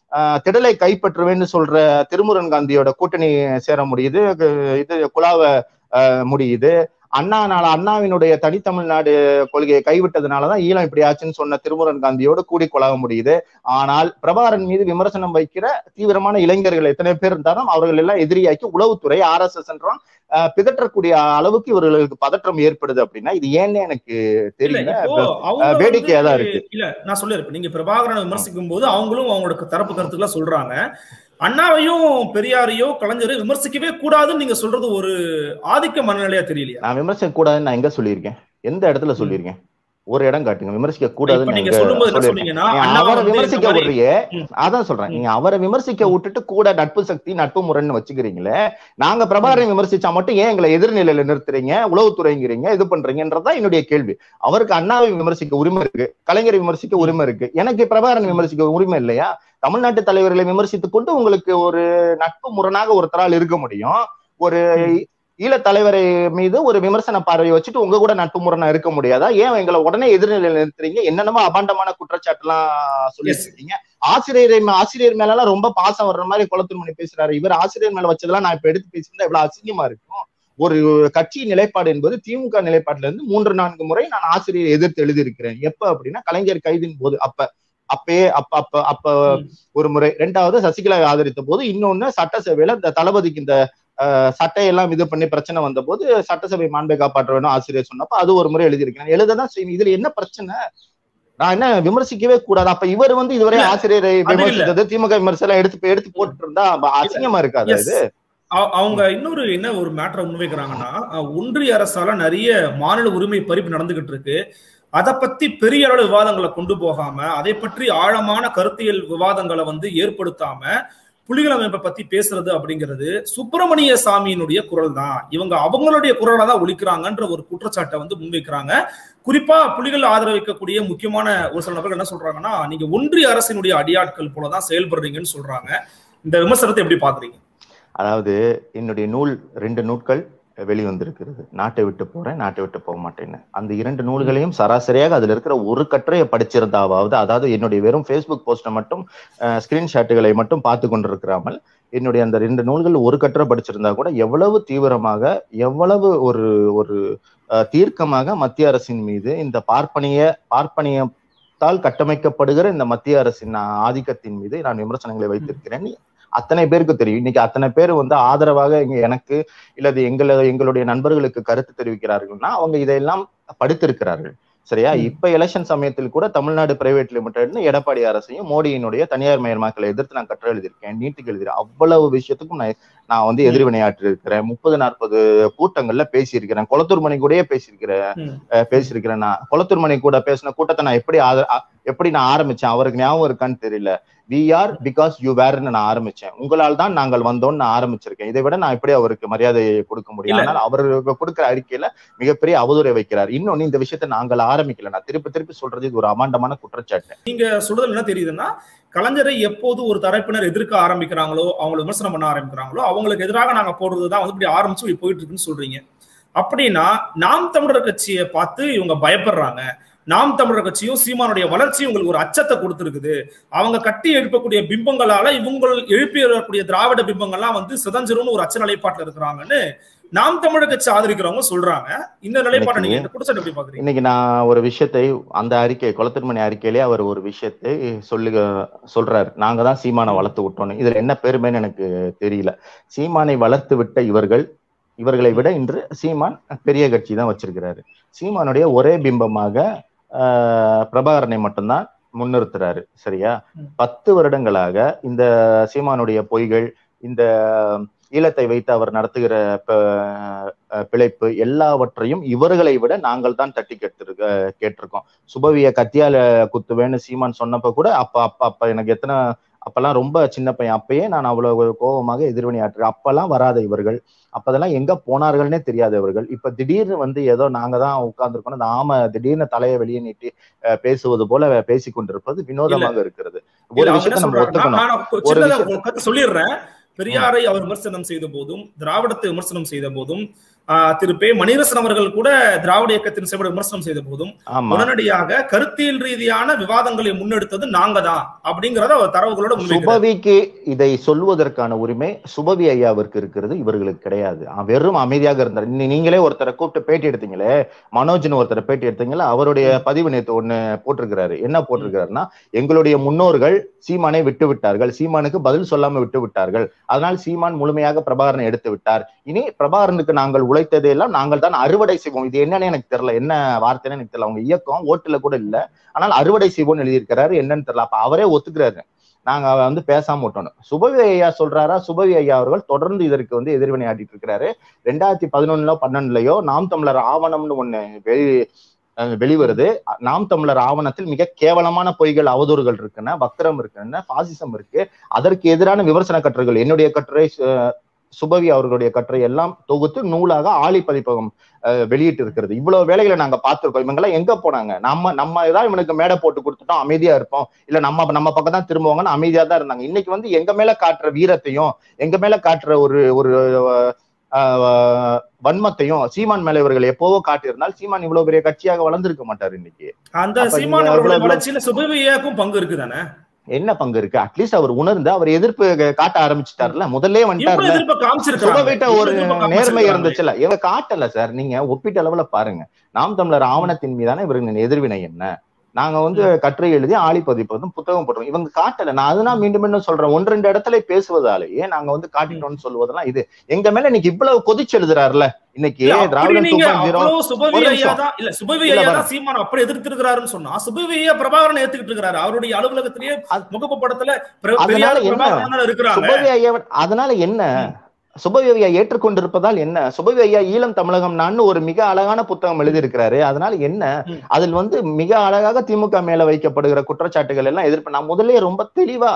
ஆஹ் திடலை கைப்பற்றுவேன்னு சொல்ற திருமுருகன் காந்தியோட கூட்டணி சேர முடியுது கு- இது குலாவ ஆஹ் முடியுது அண்ணானால அண்ணாவினுடைய தனித்தமிழ்நாடு கொள்கையை கைவிட்டதுனாலதான் ஈழம் இப்படி ஆச்சுன்னு சொன்ன திருமுருகன் காந்தியோட கூடி கொலாவ முடியுது ஆனால் பிரபாகரன் மீது விமர்சனம் வைக்கிற தீவிரமான இளைஞர்கள் எத்தனை பேர் இருந்தாலும் அவர்கள் எல்லாம் எதிரியாக்கி உளவுத்துறை ஆர் எஸ் எஸ் என்றும் ஆஹ் பிதற்றக்கூடிய அளவுக்கு இவர்களுக்கு பதற்றம் ஏற்படுது அப்படின்னா இது ஏன்னு எனக்கு இல்ல தெரியல இப்போ அவங்க வேடிக்கையா தான் வந்து- இருக்கு. இல்ல நான் சொல்லிருப்பேன் நீங்க பிரபாகரனை விமர்சிக்கும் போது அவங்களும் அவங்களோட தரப்பு கருத்துக்களை சொல்றாங்க அண்ணாவையும் பெரியாரையோ கலைஞரையும் விமர்சிக்கவே கூடாதுன்னு நீங்க சொல்றது ஒரு ஆதிக்க மனநிலையா தெரியலையா நான் விமர்சிக்க கூடாதுன்னு நான் எங்க சொல்லியிருக்கேன் எந்த இடத்துல சொல்லியிருக்கேன் ஒரு இடம் காட்டுங்க விமர்சிக்க இப்ப கூடாதுன்னு நீங்க எங்க சொல்லும்போது என்ன சொல்லியிருக்கேன் சொன்னீங்கன்னா நீங்க அண்ணாவை அவரை வந்து இந்த விமர்சிக்க மாதிரி- விடுறியே ம். அதான் சொல்றேன் ம். நீங்க அவரை விமர்சிக்க விட்டுட்டு கூட நட்பு சக்தி நட்பு முரண்னு வச்சுக்கிறீங்களே நாங்க பிரபாகரன் விமர்சிச்சா மட்டும் ஏன் எங்களை எதிர்நிலையில நிறுத்துறீங்க உளவுத்துறைங்கிறீங்க இது பண்றீங்கன்றதுதான் என்னுடைய கேள்வி அவருக்கு அண்ணாவை விமர்சிக்க உரிமை இருக்கு கலைஞரை விமர்சிக்க உரிமை இருக்கு எனக்கு பிரபாகரன் விமர்சிக்க உரிமை இல்லையா தமிழ்நாட்டு தலைவர்களை விமர்சித்துக் கொண்டு உங்களுக்கு ஒரு நட்பு முரணாக ஒருத்தரால் இருக்க முடியும் ஒரு ஈழத் தலைவரை மீது ஒரு விமர்சன பார்வையை வச்சுட்டு உங்க கூட நட்பு முரணா இருக்க முடியாதா ஏன் எங்களை உடனே எதிர்நிலையில நிறுத்துறீங்க என்னென்னமோ அபாண்டமான குற்றச்சாட்டு எல்லாம் சொல்லிட்டு Yes. இருக்கீங்க ஆசிரியரை ஆசிரியர் மேல எல்லாம் ரொம்ப பாசம் வர்ற மாதிரி குளத்துமணி பேசுறாரு இவர் ஆசிரியர் மேல வச்சதெல்லாம் நான் இப்ப எடுத்து பேசியிருந்தா எவ்வளவு அசிங்கமா இருக்கும் ஒரு கட்சி நிலைப்பாடு என்பது திமுக நிலைப்பாட்டுல இருந்து மூன்று நான்கு முறை நான் ஆசிரியரை எதிர்த்து எழுதியிருக்கிறேன் எப்ப அப்படின்னா கலைஞர் கைதின் போது அப்ப அப்பயே அப்ப அப்ப அப்ப ம். ஒரு முறை ரெண்டாவது சசிகலாவை ஆதரித்த போது இன்னொன்னு சட்டசபையில இந்த தளபதிக்கு இந்த அஹ், சட்டையெல்லாம் இது பண்ணி பிரச்சனை வந்த போது சட்டசபை மாண்பை காப்பாற்ற வேணும் ஆசிரியர் சொன்னப்ப அது ஒரு முறை எழுதியிருக்கிறேன் எழுததான் செய்யும் இதுல என்ன பிரச்சனை நான் என்ன விமர்சிக்கவே கூடாது அப்ப இவர் வந்து இதுவரை இல்ல, ஆசிரியரை அது இல்ல. விமர்சித்தது திமுக விமர்சனம் எடுத்து எடுத்து போட்டு இருந்தா அப்ப அசிங்கமா இருக்காது Yes. அது அவ- அவங்க இன்னொரு என்ன ஒரு மேட்டரை முன்வைக்கிறாங்கன்னா அஹ், ஒன்றிய அரசால நிறைய மாநில உரிமை பறிப்பு நடந்துகிட்டு இருக்கு அதை பத்தி பெரிய அளவு விவாதங்களை கொண்டு போகாம அதை பற்றி ஆழமான கருத்தியல் விவாதங்களை வந்து ஏற்படுத்தாம புலிகள் அமைப்பை பத்தி பேசுறது அப்படிங்கிறது சுப்பிரமணிய சாமியினுடைய குரல் தான் இவங்க அவங்களுடைய குரலை தான் ஒழிக்கிறாங்கன்ற ஒரு குற்றச்சாட்டை வந்து முன்வைக்கிறாங்க குறிப்பா புலிகள் ஆதரவிக்கக்கூடிய முக்கியமான ஒரு சில நபர்கள் என்ன சொல்றாங்கன்னா நீங்க ஒன்றிய அரசினுடைய அடியாட்கள் போலதான் செயல்படுறீங்கன்னு சொல்றாங்க இந்த விமர்சனத்தை எப்படி பாக்குறீங்க அதாவது என்னுடைய நூல் ரெண்டு நூட்கள் வெளிவந்திருக்கிறது நாட்டை விட்டு போறேன் நாட்டை விட்டு போக மாட்டேன்னு அந்த இரண்டு நூல்களையும் சராசரியாக அதுல இருக்கிற ஒரு கட்டுரையை படிச்சிருந்தாவது அதாவது என்னுடைய வெறும் ஃபேஸ்புக் போஸ்ட்டை மட்டும் ஸ்கிரீன்ஷாட்டுகளை மட்டும் பார்த்து கொண்டிருக்கிறாமல் என்னுடைய அந்த ரெண்டு நூல்கள் ஒரு கட்டுரை படிச்சிருந்தா கூட எவ்வளவு தீவிரமாக எவ்வளவு ஒரு ஒரு அஹ், தீர்க்கமாக மத்திய அரசின் மீது இந்த பார்ப்பனிய பார்ப்பனியத்தால் கட்டமைக்கப்படுகிற இந்த மத்திய அரசின் ஆதிக்கத்தின் மீது நான் விமர்சனங்களை வைத்திருக்கிறேன் அத்தனை பேருக்கு தெரியும் இன்னைக்கு அத்தனை பேர் வந்து ஆதரவாக இங்க எனக்கு இல்லது எங்கள எங்களுடைய நண்பர்களுக்கு கருத்து தெரிவிக்கிறார்கள்னா அவங்க இதையெல்லாம் படித்திருக்கிறார்கள் சரியா ம். இப்ப எலெக்ஷன் சமயத்தில் கூட தமிழ்நாடு பிரைவேட் லிமிடெட்னு எடப்பாடி அரசையும் மோடியினுடைய தனியார் மயமாக்களை எதிர்த்து நான் கற்று எழுதியிருக்கேன் நீட்டுக்கு எழுதியிருக்கேன் அவ்வளவு விஷயத்துக்கும் நான் நான் வந்து ம். எதிர்வினையாற்றி இருக்கிறேன் முப்பது நாற்பது கூட்டங்கள்ல பேசியிருக்கிறேன் குளத்தூர் மணி கூடயே பேசியிருக்கிறேன் ம். அஹ் பேசியிருக்கிறேன் நான் குளத்தூர் மணி கூட பேசின கூட்டத்தை நான் எப்படி ஆத- அ- எப்படி நான் ஆரம்பிச்சேன் அவருக்கு ஞாபகம் இருக்கான்னு தெரியல வி ஆர் பிகாஸ் யூ வேர்னு நான் ஆரம்பிச்சேன் உங்களால் தான் நாங்கள் வந்தோம்னு நான் ஆரம்பிச்சிருக்கேன் இதை விட நான் எப்படி அவருக்கு மரியாதையை கொடுக்க முடியும் இல்ல. ஆனால் அவர் கொடுக்கிற அறிக்கையில மிகப்பெரிய அவதூறை வைக்கிறார் இன்னொன்னு இந்த விஷயத்தை நாங்கள் ஆரம்பிக்கல நான் திருப்பி திருப்பி சொல்றது இது ஒரு அமாண்டமான குற்றச்சாட்டு நீங்க சொல்றதுல என்ன தெரியுதுன்னா கலைஞரை எப்போது ஒரு தரப்பினர் எதிர்க்க ஆரம்பிக்கிறாங்களோ அவங்களை விமர்சனம் பண்ண ஆரம்பிக்கிறாங்களோ அவங்களுக்கு எதிராக நாங்க போடுறதுதான் வந்து இப்படி ஆரம்பிச்சு இப்படி போயிட்டு இருக்குன்னு சொல்றீங்க அப்படின்னா நாம் தமிழர் கட்சியை பார்த்து இவங்க பயப்படுறாங்க நாம் தமிழர் கட்சியும் சீமானுடைய வளர்ச்சியும் உங்களுக்கு ஒரு அச்சத்தை கொடுத்துருக்குது அவங்க கட்டி எழுப்பக்கூடிய பிம்பங்களால இவங்க எழுப்பி வரக்கூடிய திராவிட பிம்பங்கள்லாம் வந்து சிதஞ்சிரும்னு ஒரு அச்ச நிலைப்பாட்டுல இருக்கிறாங்க நாம் தமிழர் கட்சி ஆதரிக்கிறவங்க சொல்றாங்க இந்த நிலைப்பாட்டை நீங்க இந்த குற்றச்சாட்டு எப்படி பாக்குறீங்க இன்னைக்கு நான் ஒரு விஷயத்தை அந்த அறிக்கை குளத்திருமணி அறிக்கையிலே அவர் ஒரு விஷயத்தை சொல்லு சொல்றாரு நாங்க தான் சீமானை வளர்த்து விட்டோம்னு இதுல என்ன பெருமைன்னு எனக்கு தெரியல சீமானை வளர்த்து விட்ட இவர்கள் இவர்களை விட இன்று சீமான் பெரிய கட்சி தான் வச்சிருக்கிறாரு சீமானுடைய ஒரே பிம்பமாக ஆஹ், பிரபாகரனை மட்டும்தான் முன்னிறுத்துறாரு சரியா ம். பத்து வருடங்களாக இந்த சீமானுடைய பொய்கள் இந்த ஈழத்தை வைத்து அவர் நடத்துகிற ப- அஹ் பிழைப்பு எல்லாவற்றையும் இவர்களை விட நாங்கள் தான் தட்டி கேட்டிருக்க கேட்டிருக்கோம் சுபவிய கத்தியால குத்துவேன்னு சீமான் சொன்னப்ப கூட அப்ப அப்ப அப்ப எனக்கு எத்தனை அப்பெல்லாம் ரொம்ப சின்ன பையன் அப்பயே நான் அவ்வளவு கோபமாக எதிர்வினையாற்றுறேன் அப்பெல்லாம் வராத இவர்கள் அப்பதெல்லாம் எங்க போனார்கள்னே தெரியாத இவர்கள் இப்ப திடீர்னு வந்து ஏதோ நாங்க தான் உட்கார்ந்துருக்கோம் அந்த ஆம திடீர்னு தலையை வெளியே நீட்டி அஹ், பேசுவது போல பேசிக் கொண்டிருப்பது வினோதமாக இருக்கிறது ஒரு இல்ல, அவங்க விஷயத்தை என்ன நம்ம சொல்றாங்கன்னா, ஒத்துக்கணும் நான் ஒரு ஒரு சின்னதா விஷயம். ஒரு கருத்து சொல்லிடுறேன் பெரியாரை அவர் விமர்சனம் செய்த போதும் திராவிடத்தை விமர்சனம் செய்த போதும் ஆஹ் திரு பே மணிரசன் அவர்கள் கூட திராவிட இயக்கத்தின் செயல்பாடு விமர்சனம் செய்த போதும் ஆமா உடனடியாக கருத்தியல் ரீதியான விவாதங்களை முன்னெடுத்தது நாங்க தான் அப்படிங்கறத அவர் தரவுகளோட முன்வைக்கிறார் சுபவிக்கு இதை சொல்வதற்கான உரிமை சுபவி ஐயாவிற்கு இருக்கிறது இவர்களுக்கு கிடையாது அவன் வெறும் அமைதியாக இருந்தார் நீ- நீங்களே ஒருத்தரை கூப்பிட்டு பேட்டி எடுத்தீங்களே மனோஜ்னு ஒருத்தரை பேட்டி எடுத்தீங்களா அவருடைய பதிவு நேத்து ஒண்ணு போட்டிருக்கிறாரு என்ன போட்டிருக்கிறாருன்னா எங்களுடைய முன்னோர்கள் சீமானை விட்டு விட்டார்கள் சீமானுக்கு பதில் சொல்லாம விட்டு விட்டார்கள் அதனால் சீமான் முழுமையாக பிரபாகரனை எடுத்து விட்டார் இனி பிரபாகரனுக்கு நாங்கள் உழைத்ததை எல்லாம் நாங்கள் தான் அறுவடை செய்வோம் இது என்னன்னு எனக்கு தெரியல என்ன வார்த்தைன்னு எனக்கு தெரியல அவங்க இயக்கம் ஓட்டுல கூட இல்ல ஆனால் அறுவடை செய்வோம்னு எழுதியிருக்கிறாரு என்னன்னு தெரியல அப்ப அவரே ஒத்துக்கிறாரு நாங்க வந்து பேசாம விட்டோம் சுபவி ஐயா சொல்றாரா சுபவி ஐயா அவர்கள் தொடர்ந்து இதற்கு வந்து எதிர்வினை ஆட்டிட்டு இருக்கிறாரு ரெண்டாயிரத்தி பதினொன்னுல பன்னெண்டுலயோ நாம் தமிழர் ஆவணம்னு ஒண்ணு வெளி அஹ் வெளிவருது நாம் தமிழர் ஆவணத்தில் மிக கேவலமான பொய்கள் அவதூறுகள் இருக்குன்னா வக்கரம் இருக்குன்னா பாசிசம் இருக்கு அதற்கு எதிரான விமர்சன கட்டுரைகள் என்னுடைய கட்டுரை அஹ், சுபவி அவர்களுடைய கட்டுரை எல்லாம் தொகுத்து நூலாக ஆழி பதிப்பகம் அஹ், வெளியிட்டு இருக்கிறது இவ்வளவு வேலைகளை நாங்க பார்த்திருக்கோம் இவங்கெல்லாம் எங்க போனாங்க நம்ம நம்ம ஏதாவது இவனுக்கு மேடை போட்டு கொடுத்துட்டோம் அமைதியா இருப்போம் இல்ல நம்ம நம்ம பக்கம் தான் திரும்புவாங்கன்னு அமைதியா தான் இருந்தாங்க இன்னைக்கு வந்து எங்க மேல காட்டுற வீரத்தையும் எங்க மேல காட்டுற ஒரு ஒரு ஆஹ், வன்மத்தையும் சீமான் மேல இவர்கள் எப்போவோ காட்டியிருந்தால் சீமான் இவ்வளவு பெரிய கட்சியாக வளர்ந்திருக்க மாட்டார் இன்னைக்கு அந்த அப்ப சீமான் நீங்க அவர்களுடைய எவ்வளவு- வளர்ச்சியில சுபவியாக்கும் பங்கு இருக்குதானே என்ன பங்கு இருக்கு அட்லீஸ்ட் அவர் உணர்ந்து அவர் எதிர்ப்பு காட்ட ஆரம்பிச்சிட்டார்ல முதல்ல இவங்க வந்துட்டார்ல எதிர்ப்ப காமிச்சிருக்காங்க சுபவீட்ட ஒரு இவங்க எதிர்ப்ப நேர்மை காமிச்சிருக்காங்க. இருந்துச்சுல இவங்க காட்டல சார் நீங்க ஒப்பீட்டு அளவுல பாருங்க நாம் தமிழர் ஆவணத்தின் மீதான இவர்களின் எதிர்வினை என்ன நாங்க வந்து கட்டுரை எழுதி ஆளி பதிப்பதும் புத்தகம் போடுறோம் இவங்க காட்டல நான் அதுதான் மீண்டும் மீண்டும் சொல்றேன் ஒன்று ரெண்டு இடத்துல பேசுவதாலேயே நாங்க வந்து காட்டிட்டோம்னு சொல்லுவதெல்லாம் இது எங்க மேல இன்னைக்கு இவ்வளவு கொதிச்சு எழுதுறாருல இன்னைக்கு இல்ல, அப்படி திராவிடன் டூ நீங்க பாயிண்ட் ஜீரோ அவ்வளவு சுபவி ஒரு ஐயா நிமிஷம். தான் இல்ல சுபவி இல்ல, ஐயா வரேன். தான் சீமான் அப்படி எதிர்த்திருக்கிறாருன்னு சொன்னா சுபவி ஐயா பிரபாகரன் ஏத்துக்கிட்டு இருக்காரு அவருடைய அலுவலகத்திலேயே அது- முகப்பு படத்துல பிர- அதனால பெரியார் என்ன? பிரபாகரன் தானே இருக்கிறாங்க சுபவி ஐயா அதனால என்ன சுபவி ஐயா ஏற்றுக்கொண்டிருப்பதால் என்ன சுபவி ஐயா ஈழம் தமிழகம் நான் ஒரு மிக அழகான புத்தகம் எழுதியிருக்கிறாரு அதனால என்ன ம். அதில் வந்து மிக அழகாக திமுக மேல வைக்கப்படுகிற குற்றச்சாட்டுகள் எல்லாம் எதிர்ப்பு நான் முதல்லயே ரொம்ப தெளிவா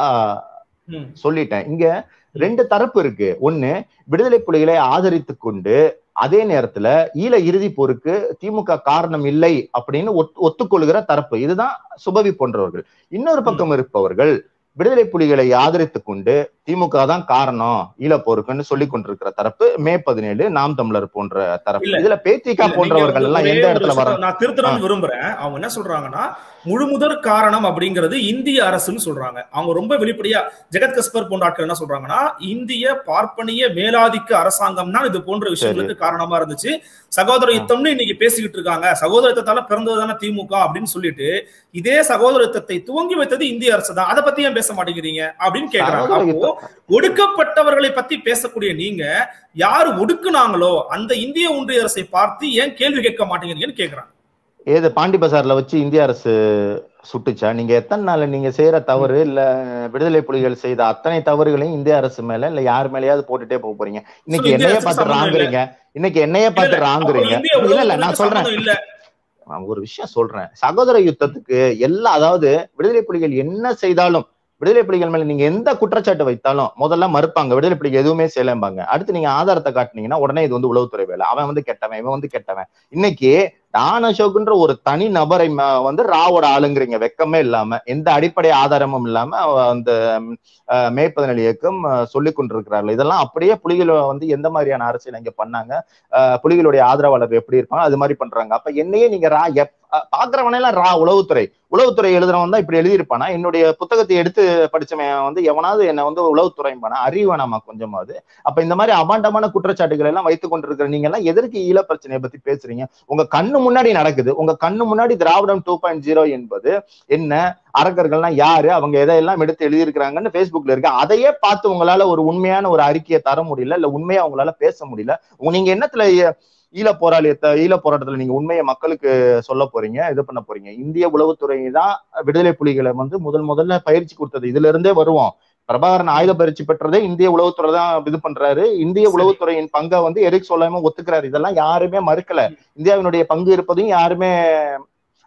ம். சொல்லிட்டேன் இங்க ரெண்டு தரப்பு இருக்கு ஒண்ணு விடுதலை புலிகளை ஆதரித்து கொண்டு அதே நேரத்துல ஈழ இறுதி போருக்கு திமுக காரணம் இல்லை அப்படின்னு ஒத்- ஒத்துக்கொள்கிற தரப்பு இதுதான் சுபவி போன்றவர்கள் இன்னொரு பக்கம் இருப்பவர்கள் விடுதலை புலிகளை ஆதரித்து கொண்டு திமுக தான் காரணம் ஈழப்போருக்குன்னு சொல்லி கொண்டிருக்கிற தரப்பு மே பதினேழு நாம் தமிழர் போன்ற தரப்பு இல்ல. இதுல பேத்திகா இல்ல, போன்றவர்கள் நீங்க எல்லாம் ஒரே எந்த ஒரு இடத்துல வர விஷயம் நான் திருத்தணும்னு விரும்புறேன் அவங்க என்ன சொல்றாங்கன்னா முழுமுதற் காரணம் அப்படிங்கிறது இந்திய அரசுன்னு சொல்றாங்க அவங்க ரொம்ப வெளிப்படையா ஜெகத் கஸ்பர் போன்ற ஆட்கள் என்ன சொல்றாங்கன்னா இந்திய பார்ப்பனிய மேலாதிக்க அரசாங்கம் தான் இது போன்ற விஷயங்களுக்கு காரணமா இருந்துச்சு சகோதர யுத்தம்னு இன்னைக்கு பேசிக்கிட்டு இருக்காங்க சகோதர யுத்தத்தால பிறந்ததுதானே திமுக அப்படின்னு சொல்லிட்டு இதே சகோதர யுத்தத்தை துவங்கி வைத்தது இந்திய அரசு தான் அதை பத்தி ஏன் பேச மாட்டேங்கிறீங்க அப்படின்னு கேக்குறாங்க சகோதர அப்போ யுத்தம் ஒடுக்கப்பட்டவர்களை பத்தி பேசக்கூடிய நீங்க யாரு ஒடுக்குனாங்களோ அந்த இந்திய ஒன்றிய அரசை பார்த்து ஏன் கேள்வி கேட்க மாட்டேங்கிறீங்கன்னு கேக்குறாங்க ஏது பாண்டி பசார்ல வச்சு இந்திய அரசு சுட்டுச்சா நீங்க எத்தனை நாள் நீங்க செய்யற தவறு இல்ல விடுதலை புலிகள் செய்த அத்தனை தவறுகளையும் இந்திய அரசு மேல இல்ல யார் மேலயாவது போட்டுட்டே போக போறீங்க இன்னைக்கு So, இந்திய என்னைய அரசுக்கு பார்த்து சம்மந்தம் ராங்குறீங்க இன்னைக்கு என்னைய இல்ல, பார்த்து அப்ப ராங்குறீங்க இந்திய இல்ல இல்ல நான் உலகத்துக்கு சொல்றேன் சம்மந்தம் இல்ல நான் ஒரு விஷயம் சொல்றேன் சகோதர யுத்தத்துக்கு எல்லா அதாவது விடுதலை புலிகள் என்ன செய்தாலும் விடுதலை புலிகள் மேல நீங்க எந்த குற்றச்சாட்டு வைத்தாலும் முதல்ல மறுப்பாங்க விடுதலை புலிகள் எதுவுமே செய்யலம்பாங்க அடுத்து நீங்க ஆதாரத்தை காட்டுனீங்கன்னா உடனே இது வந்து உளவுத்துறை வேலை அவன் வந்து கெட்டவன் இவன் வந்து கெட்டவன் இன்னைக்கு டான் அசோக்ன்ற ஒரு தனி நபரை ம- வந்து ராவோட ஆளுங்கிறீங்க வெக்கமே இல்லாம எந்த அடிப்படை ஆதாரமும் இல்லாம அவ அந்த அஹ், மே பதினேழு இயக்கம் அஹ், சொல்லிக் கொண்டிருக்கிறார்கள் இதெல்லாம் அப்படியே புலிகள் வந்து எந்த மாதிரியான அரசியல் இங்க பண்ணாங்க அஹ், புலிகளுடைய ஆதரவாளர் எப்படி இருப்பாங்க அது மாதிரி பண்றாங்க அப்ப என்னையே நீங்க ரா எப் அஹ், பாக்குறவனெல்லாம் ரா உளவுத்துறை உளவுத்துறை எழுதுறவன் தான் இப்படி எழுதியிருப்பானா என்னுடைய புத்தகத்தை எடுத்து படிச்சவன் வந்து எவனாவது என்ன வந்து உளவுத்துறைம்பானா அறிவு வேணாமா கொஞ்சமாவது அப்ப இந்த மாதிரி அபாண்டமான குற்றச்சாட்டுகள் எல்லாம் வைத்துக் கொண்டிருக்கிற நீங்க எல்லாம் எதற்கு ஈழ பிரச்சனையை பத்தி பேசுறீங்க உங்க கண்ணு முன்னாடி நடக்குது உங்க கண்ணு முன்னாடி திராவிடம் டூ பாயிண்ட் ஜீரோ என்பது என்ன அரக்கர்கள்லாம் யாரு அவங்க எதையெல்லாம் எடுத்து எழுதியிருக்கிறாங்கன்னு Facebookல இருக்கு அதையே பார்த்து உங்களால ஒரு உண்மையான ஒரு அறிக்கையை தர முடியல இல்ல உண்மையா உங்களால பேச முடியல உங்க- நீங்க என்னத்துல ஈ- ஈழ போராளியத்தை ஈழ போராட்டத்துல நீங்க உண்மையை மக்களுக்கு சொல்ல போறீங்க இது பண்ண போறீங்க இந்திய உளவுத்துறை தான் விடுதலை புலிகளை வந்து முதல் முதல்ல பயிற்சி கொடுத்தது இதுல இருந்தே வருவோம் பிரபாகரன் ஆயுத பயிற்சி பெற்றதே இந்திய உளவுத்துறை தான் இது பண்றாரு இந்திய சரி. உளவுத்துறையின் பங்கை வந்து எரிக் சொல்லாம ஒத்துக்கிறாரு இதெல்லாம் யாருமே மறுக்கல இந்தியாவினுடைய பங்கு இருப்பதையும் யாருமே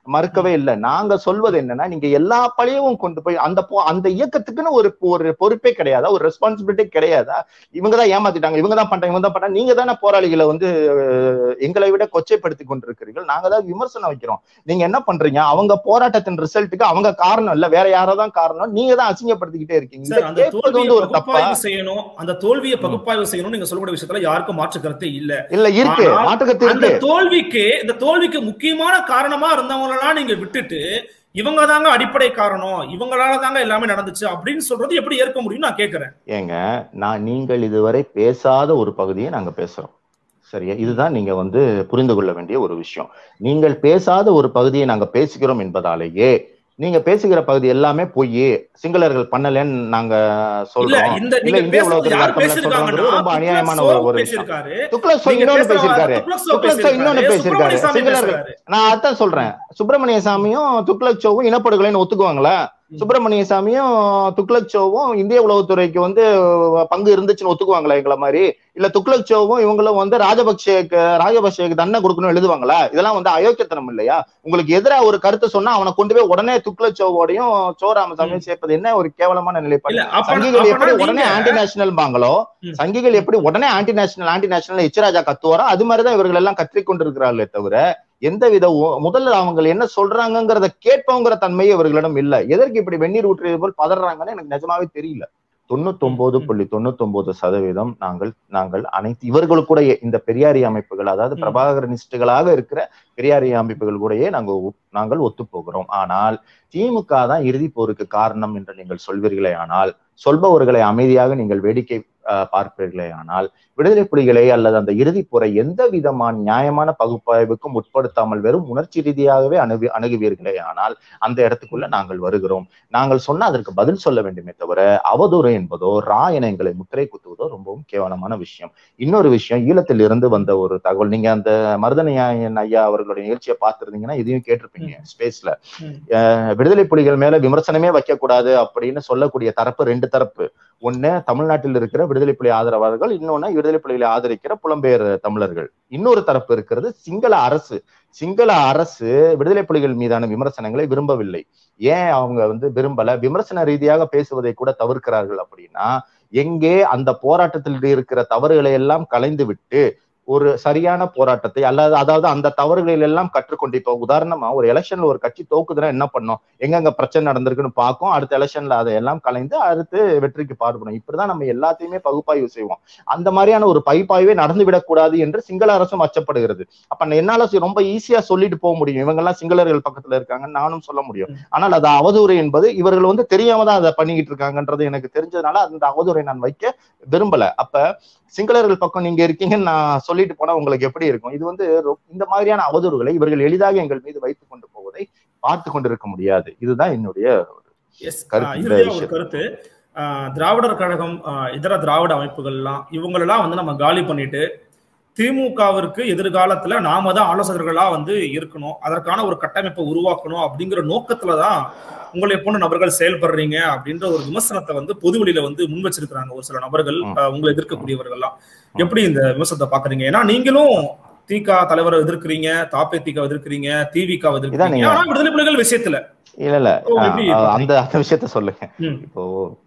மறுக்கவே இல்லை நாங்க சொல்வது என்னன்னா நீங்க எல்லா பழியவும் கொண்டு போய் அந்த பொ- அந்த இயக்கத்துக்குன்னு ஒரு ஒரு பொறுப்பே கிடையாதா ஒரு ரெஸ்பான்சிபிலிட்டி கிடையாதா இவங்க தான் ஏமாத்திட்டாங்க இவங்க தான் பண்றாங்க இவங்க தான் பண்றாங்க நீங்க தானே போராளிகளை வந்து அஹ், எங்களை விட கொச்சைப்படுத்தி கொண்டிருக்கிறீர்கள் நாங்க தான் விமர்சனம் வைக்கிறோம் நீங்க என்ன பண்றீங்க அவங்க போராட்டத்தின் ரிசல்ட்டுக்கு அவங்க காரணம் இல்ல வேற யாரோ தான் காரணம் நீங்க தான் அசிங்கப்படுத்திக்கிட்டே இருக்கீங்க இதை சார் அந்த கேட்பது தோல்வியை வந்து ஒரு தப்பா பகுப்பாய்வு செய்யணும் அந்த தோல்வியை பகுப்பாய்வு செய்யணும் நீங்க சொல்லக்கூடிய விஷயத்துல யாருக்கும் மாற்று கருத்தே இல்ல இல்ல இருக்கு ஆனால் மாற்றுக்கத்து அந்த இருக்கு தோல்விக்கு இந்த தோல்விக்கு முக்கியமான காரணமா இருந்தவங்களெல்லாம் நீங்க விட்டுட்டு இவங்க தாங்க அடிப்படை காரணம் இவங்களால தாங்க எல்லாமே நடந்துச்சு அப்படின்னு சொல்றது எப்படி ஏற்க முடியும் நான் கேக்குறேன் ஏங்க நான் நீங்கள் இதுவரை பேசாத ஒரு பகுதியை நாங்க பேசுறோம் சரியா இதுதான் நீங்க வந்து புரிந்து கொள்ள வேண்டிய ஒரு விஷயம் நீங்கள் பேசாத ஒரு பகுதியை நாங்க பேசுகிறோம் என்பதாலேயே நீங்க பேசுகிற பகுதி எல்லாமே பொய் சிங்களர்கள் பண்ணலன்னு நாங்க இல்ல சொல்றோம் இந்த இல்ல நீங்க இந்திய பேசுறது உலகத்துல யார் நடக்கல பேசிருக்காங்கன்னா சொல்றது ரொம்ப அநியாயமான ஒரு ஒரு விஷயம் பேசிருக்காரு துக்ளக் சோ நீங்க இன்னொன்னு பேசுற பேசியிருக்காரு துக்ளக் சோ துக்ளக் சோ இன்னொன்னு பேசிருக்காரு பேசியிருக்காரு சுப்பிரமணிய சாமி சிங்களர்கள் பேசுறாரு நான் அதான் சொல்றேன் சுப்பிரமணிய சாமியும் துக்ளக் சோவும் இனப்படுகொலைன்னு ஒத்துக்குவாங்களா ம். சுப்பிரமணிய சாமியும் துக்ளக் சோவும் இந்திய உளவுத்துறைக்கு வந்து பங்கு இருந்துச்சுன்னு ஒத்துக்குவாங்களா எங்களை மாதிரி இல்ல துக்ளக் சோவும் இவங்களும் வந்து ராஜபக்சேக்கு ராஜபக்சேக்கு தண்டனை கொடுக்கணும் எழுதுவாங்களா இதெல்லாம் வந்து அயோக்கியத்தனம் இல்லையா உங்களுக்கு எதிரா ஒரு கருத்து சொன்னா அவனை கொண்டு போய் உடனே துக்ளக் சோவோடையும் சோ ராமசாமியும் சேர்ப்பது என்ன ஒரு கேவலமான நிலைப்பாடு இல்ல அப்ப சங்கிகள் எப்படி அப்பனா உடனே நீங்க ஆன்டி நேஷனல் பாங்களோ ம். சங்கிகள் எப்படி உடனே anti national anti national H Raja கத்துவாரோ அது மாதிரிதான் இவர்கள் எல்லாம் கத்திக் கொண்டிருக்கிறார்களே தவிர எந்தவித ஒ- முதல்ல அவங்க என்ன சொல்றாங்கங்கிறத கேட்போங்கிற தன்மை இவர்களிடம் இல்ல எதற்கு இப்படி வெந்நீர் ஊற்றியது போல் பதறாங்கன்னு எனக்கு நிஜமாவே தெரியல தொண்ணூத்தொன்பது ம். புள்ளி தொண்ணூத்தொன்பது சதவீதம் நாங்கள் நாங்கள் அனைத்து இவர்கள் கூட இந்த பெரியாரி அமைப்புகள் அதாவது ம். பிரபாகரனிஸ்டுகளாக இருக்கிற பெரியாரி அமைப்புகள் கூடயே நாங்கள் ஒ- நாங்கள் ஒத்து போகிறோம் ஆனால் திமுக தான் இறுதிப் போருக்கு காரணம் என்று நீங்கள் சொல்வீர்களே ஆனால் சொல்பவர்களை அமைதியாக நீங்கள் வேடிக்கை அஹ், பார்ப்பீர்களே ஆனால் விடுதலை புலிகளை அல்லது அந்த இறுதிப் போரை எந்த விதமான நியாயமான பகுப்பாய்வுக்கும் உட்படுத்தாமல் வெறும் உணர்ச்சி ரீதியாகவே அணுகு அணுகுவீர்களே ஆனால் அந்த இடத்துக்குள்ள நாங்கள் வருகிறோம் நாங்கள் சொன்ன அதற்கு பதில் சொல்ல வேண்டுமே தவிர அவதூறு என்பதோ ரா என எங்களை முத்திரை குத்துவதோ ரொம்பவும் கேவலமான விஷயம் இன்னொரு விஷயம் ஈழத்தில் இருந்து வந்த ஒரு தகவல் நீங்க அந்த மருதனையன் ஐயா அவர்களுடைய நிகழ்ச்சியை பார்த்திருந்தீங்கன்னா இதையும் கேட்டிருப்பீங்க ஸ்பேஸ்ல ம். விடுதலை புலிகள் மேல விமர்சனமே வைக்க கூடாது அப்படின்னு சொல்லக்கூடிய தரப்பு ரெண்டு தரப்பு ஒண்ணு தமிழ்நாட்டில் இருக்கிற விடுதலை புலி ஆதரவாளர்கள் இன்னொன்னு விடுதலை புலிகளை ஆதரிக்கிற புலம்பெயர் தமிழர்கள் இன்னொரு தரப்பு இருக்கிறது சிங்கள அரசு சிங்கள அரசு விடுதலை புலிகள் மீதான விமர்சனங்களை விரும்பவில்லை ஏன் அவங்க வந்து விரும்பல விமர்சன ரீதியாக பேசுவதை கூட தவிர்க்கிறார்கள் அப்படின்னா எங்கே அந்த போராட்டத்தில் இருக்கிற தவறுகளை எல்லாம் கலைந்து விட்டு ஒரு சரியான போராட்டத்தை அல்லது அதாவது அந்த தவறுகளில் எல்லாம் கற்றுக்கொண்டு இப்போ உதாரணமா ஒரு எலெக்ஷன்ல ஒரு கட்சி தோக்குதுன்னா என்ன பண்ணும் எங்கெங்க பிரச்சனை நடந்திருக்குன்னு பார்க்கும் அடுத்த எலெக்ஷன்ல அதை எல்லாம் கலைந்து அடுத்து வெற்றிக்கு பாடுபடும் இப்படிதான் நம்ம எல்லாத்தையுமே பகுப்பாய்வு செய்வோம் அந்த மாதிரியான ஒரு பகுப்பாய்வே நடந்து விடக்கூடாது என்று சிங்கள அரசும் அச்சப்படுகிறது அப்ப என்னால சி- ரொம்ப ஈஸியா சொல்லிட்டு போக முடியும் இவங்க எல்லாம் சிங்களர்கள் பக்கத்துல இருக்காங்க நானும் சொல்ல முடியும் ம். ஆனால் அது அவதூறு என்பது இவர்கள் வந்து தெரியாம தான் அதை பண்ணிக்கிட்டு இருக்காங்கன்றது எனக்கு தெரிஞ்சதுனால அந்த அவதூறை நான் வைக்க விரும்பல அப்ப சிங்களர்கள் பக்கம் நீங்க இருக்கீங்கன்னு நான் சொல்லிட்டு போனா உங்களுக்கு எப்படி இருக்கும் இது வந்து ரொ- இந்த மாதிரியான அவதூறுகளை இவர்கள் எளிதாக எங்கள் மீது வைத்துக் கொண்டு போவதை பார்த்து கொண்டிருக்க முடியாது இதுதான் என்னுடைய எஸ் கருத்து இந்த இறுதியா ஒரு விஷயம். கருத்து ஆஹ் திராவிடர் கழகம் ஆஹ் இதர திராவிட அமைப்புகள்லாம் இவங்களெல்லாம் வந்து நம்ம காலி பண்ணிட்டு திமுகவிற்கு எதிர்காலத்துல நாம தான் ஆலோசகர்களா வந்து இருக்கணும் அதற்கான ஒரு கட்டமைப்பை உருவாக்கணும் அப்படிங்கிற நோக்கத்துல தான் உங்களை போன்ற நபர்கள் செயல்படுறீங்க அப்படின்ற ஒரு விமர்சனத்தை வந்து பொதுவெளியில வந்து முன் வச்சிருக்கிறாங்க ஒரு சில நபர்கள் ம். ஆஹ் உங்களை எதிர்க்கக்கூடியவர்கள்லாம் எப்படி இந்த விமர்சனத்தை பாக்குறீங்க ஏன்னா நீங்களும் திக தலைவரை எதிர்க்கிறீங்க தாப்பே திக எதிர்க்கிறீங்க திவிக இதான் எதிர்க்கிறீங்க நீங்க- ஆனா விடுதலை புலிகள் விஷயத்துல இல்ல இல்ல ஓ, எப்படி அஹ் அந்த அந்த விஷயத்த சொல்லுங்க ம். இப்போ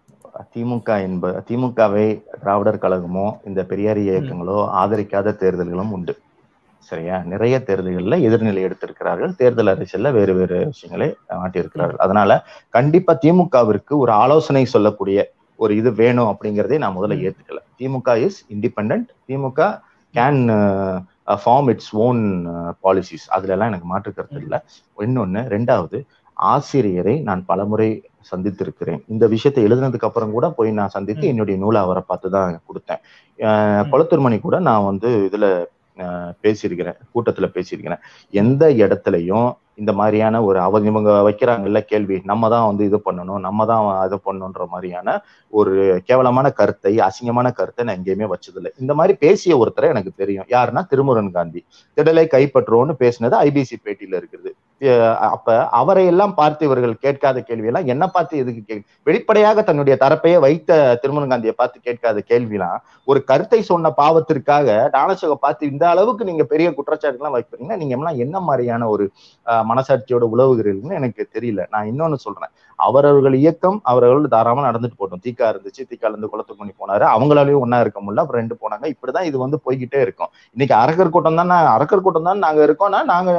திமுக என்ப திமுகவை திராவிடர் கழகமோ இந்த பெரியாரி இயக்கங்களோ ஆதரிக்காத தேர்தல்களும் உண்டு சரியா நிறைய தேர்தல்கள்ல எதிர்நிலை எடுத்திருக்கிறார்கள் தேர்தல் அரசியல்ல வேறு வேறு விஷயங்களை மாட்டியிருக்கிறார்கள் அதனால கண்டிப்பா திமுகவிற்கு ஒரு ஆலோசனை சொல்லக்கூடிய ஒரு இது வேணும் அப்படிங்கறதே நான் முதல்ல ம். ஏத்துக்கல DMK is independent DMK can form its own policies அதுல எல்லாம் எனக்கு மாற்று கருத்து இல்லை இன்னொன்னு ரெண்டாவது ஆசிரியரை நான் பலமுறை சந்தித்திருக்கிறேன் இந்த விஷயத்தை எழுதினதுக்கு அப்புறம் கூட போய் நான் சந்தித்து ம். என்னுடைய நூலை அவரை பார்த்து தான் கொடுத்தேன் அஹ் ம். கொளத்தூர்மணி கூட நான் வந்து இதுல அஹ், பேசியிருக்கிறேன் கூட்டத்துல பேசியிருக்கிறேன் எந்த இடத்துலயும் இந்த மாதிரியான ஒரு அவ இவங்க வைக்கிறாங்கல்ல கேள்வி நம்ம தான் வந்து இது பண்ணணும் நம்ம தான் இது பண்ணணுன்ற மாதிரியான ஒரு கேவலமான கருத்தை அசிங்கமான கருத்தை நான் எங்கேயுமே வச்சதில்லை இந்த மாதிரி பேசிய ஒருத்தரை எனக்கு தெரியும் யாருன்னா திருமுருகன் காந்தி திடலை கைப்பற்றுவோன்னு பேசினது ஐபிசி பேட்டியில இருக்குது அப்ப அவரை எல்லாம் பார்த்து இவர்கள் கேட்காத கேள்வி எல்லாம் என்ன பார்த்து எதுக்கு கேள்வி வெளிப்படையாக தன்னுடைய தரப்பையே வைத்த திருமண காந்தியை பார்த்து கேட்காத கேள்விலாம் ஒரு கருத்தை சொன்ன பாவத்திற்காக டானசோக பார்த்து இந்த அளவுக்கு நீங்க பெரிய குற்றச்சாட்டுலாம் வைக்கிறீங்கன்னா நீங்க எல்லாம் என்ன மாதிரியான ஒரு மனசாட்சியோட உழவுகிறீர்கள்னு எனக்கு தெரியல நான் இன்னொன்னு சொல்றேன் அவரவர்கள் இயக்கம் அவர்கள் தாராளமா நடந்துட்டு போட்டோம் தீக்கா இருந்துச்சு தீக்கால இருந்து குளத்துக்கு பண்ணி போனாரு அவங்களாலையும் ஒன்னா இருக்க முடியல அப்புறம் ரெண்டு போனாங்க இப்படிதான் இது வந்து போய்கிட்டே இருக்கும் இன்னைக்கு அரக்கர் கூட்டம் தான் அரக்கர் கூட்டம் தான் நாங்க இருக்கோம்னா நாங்க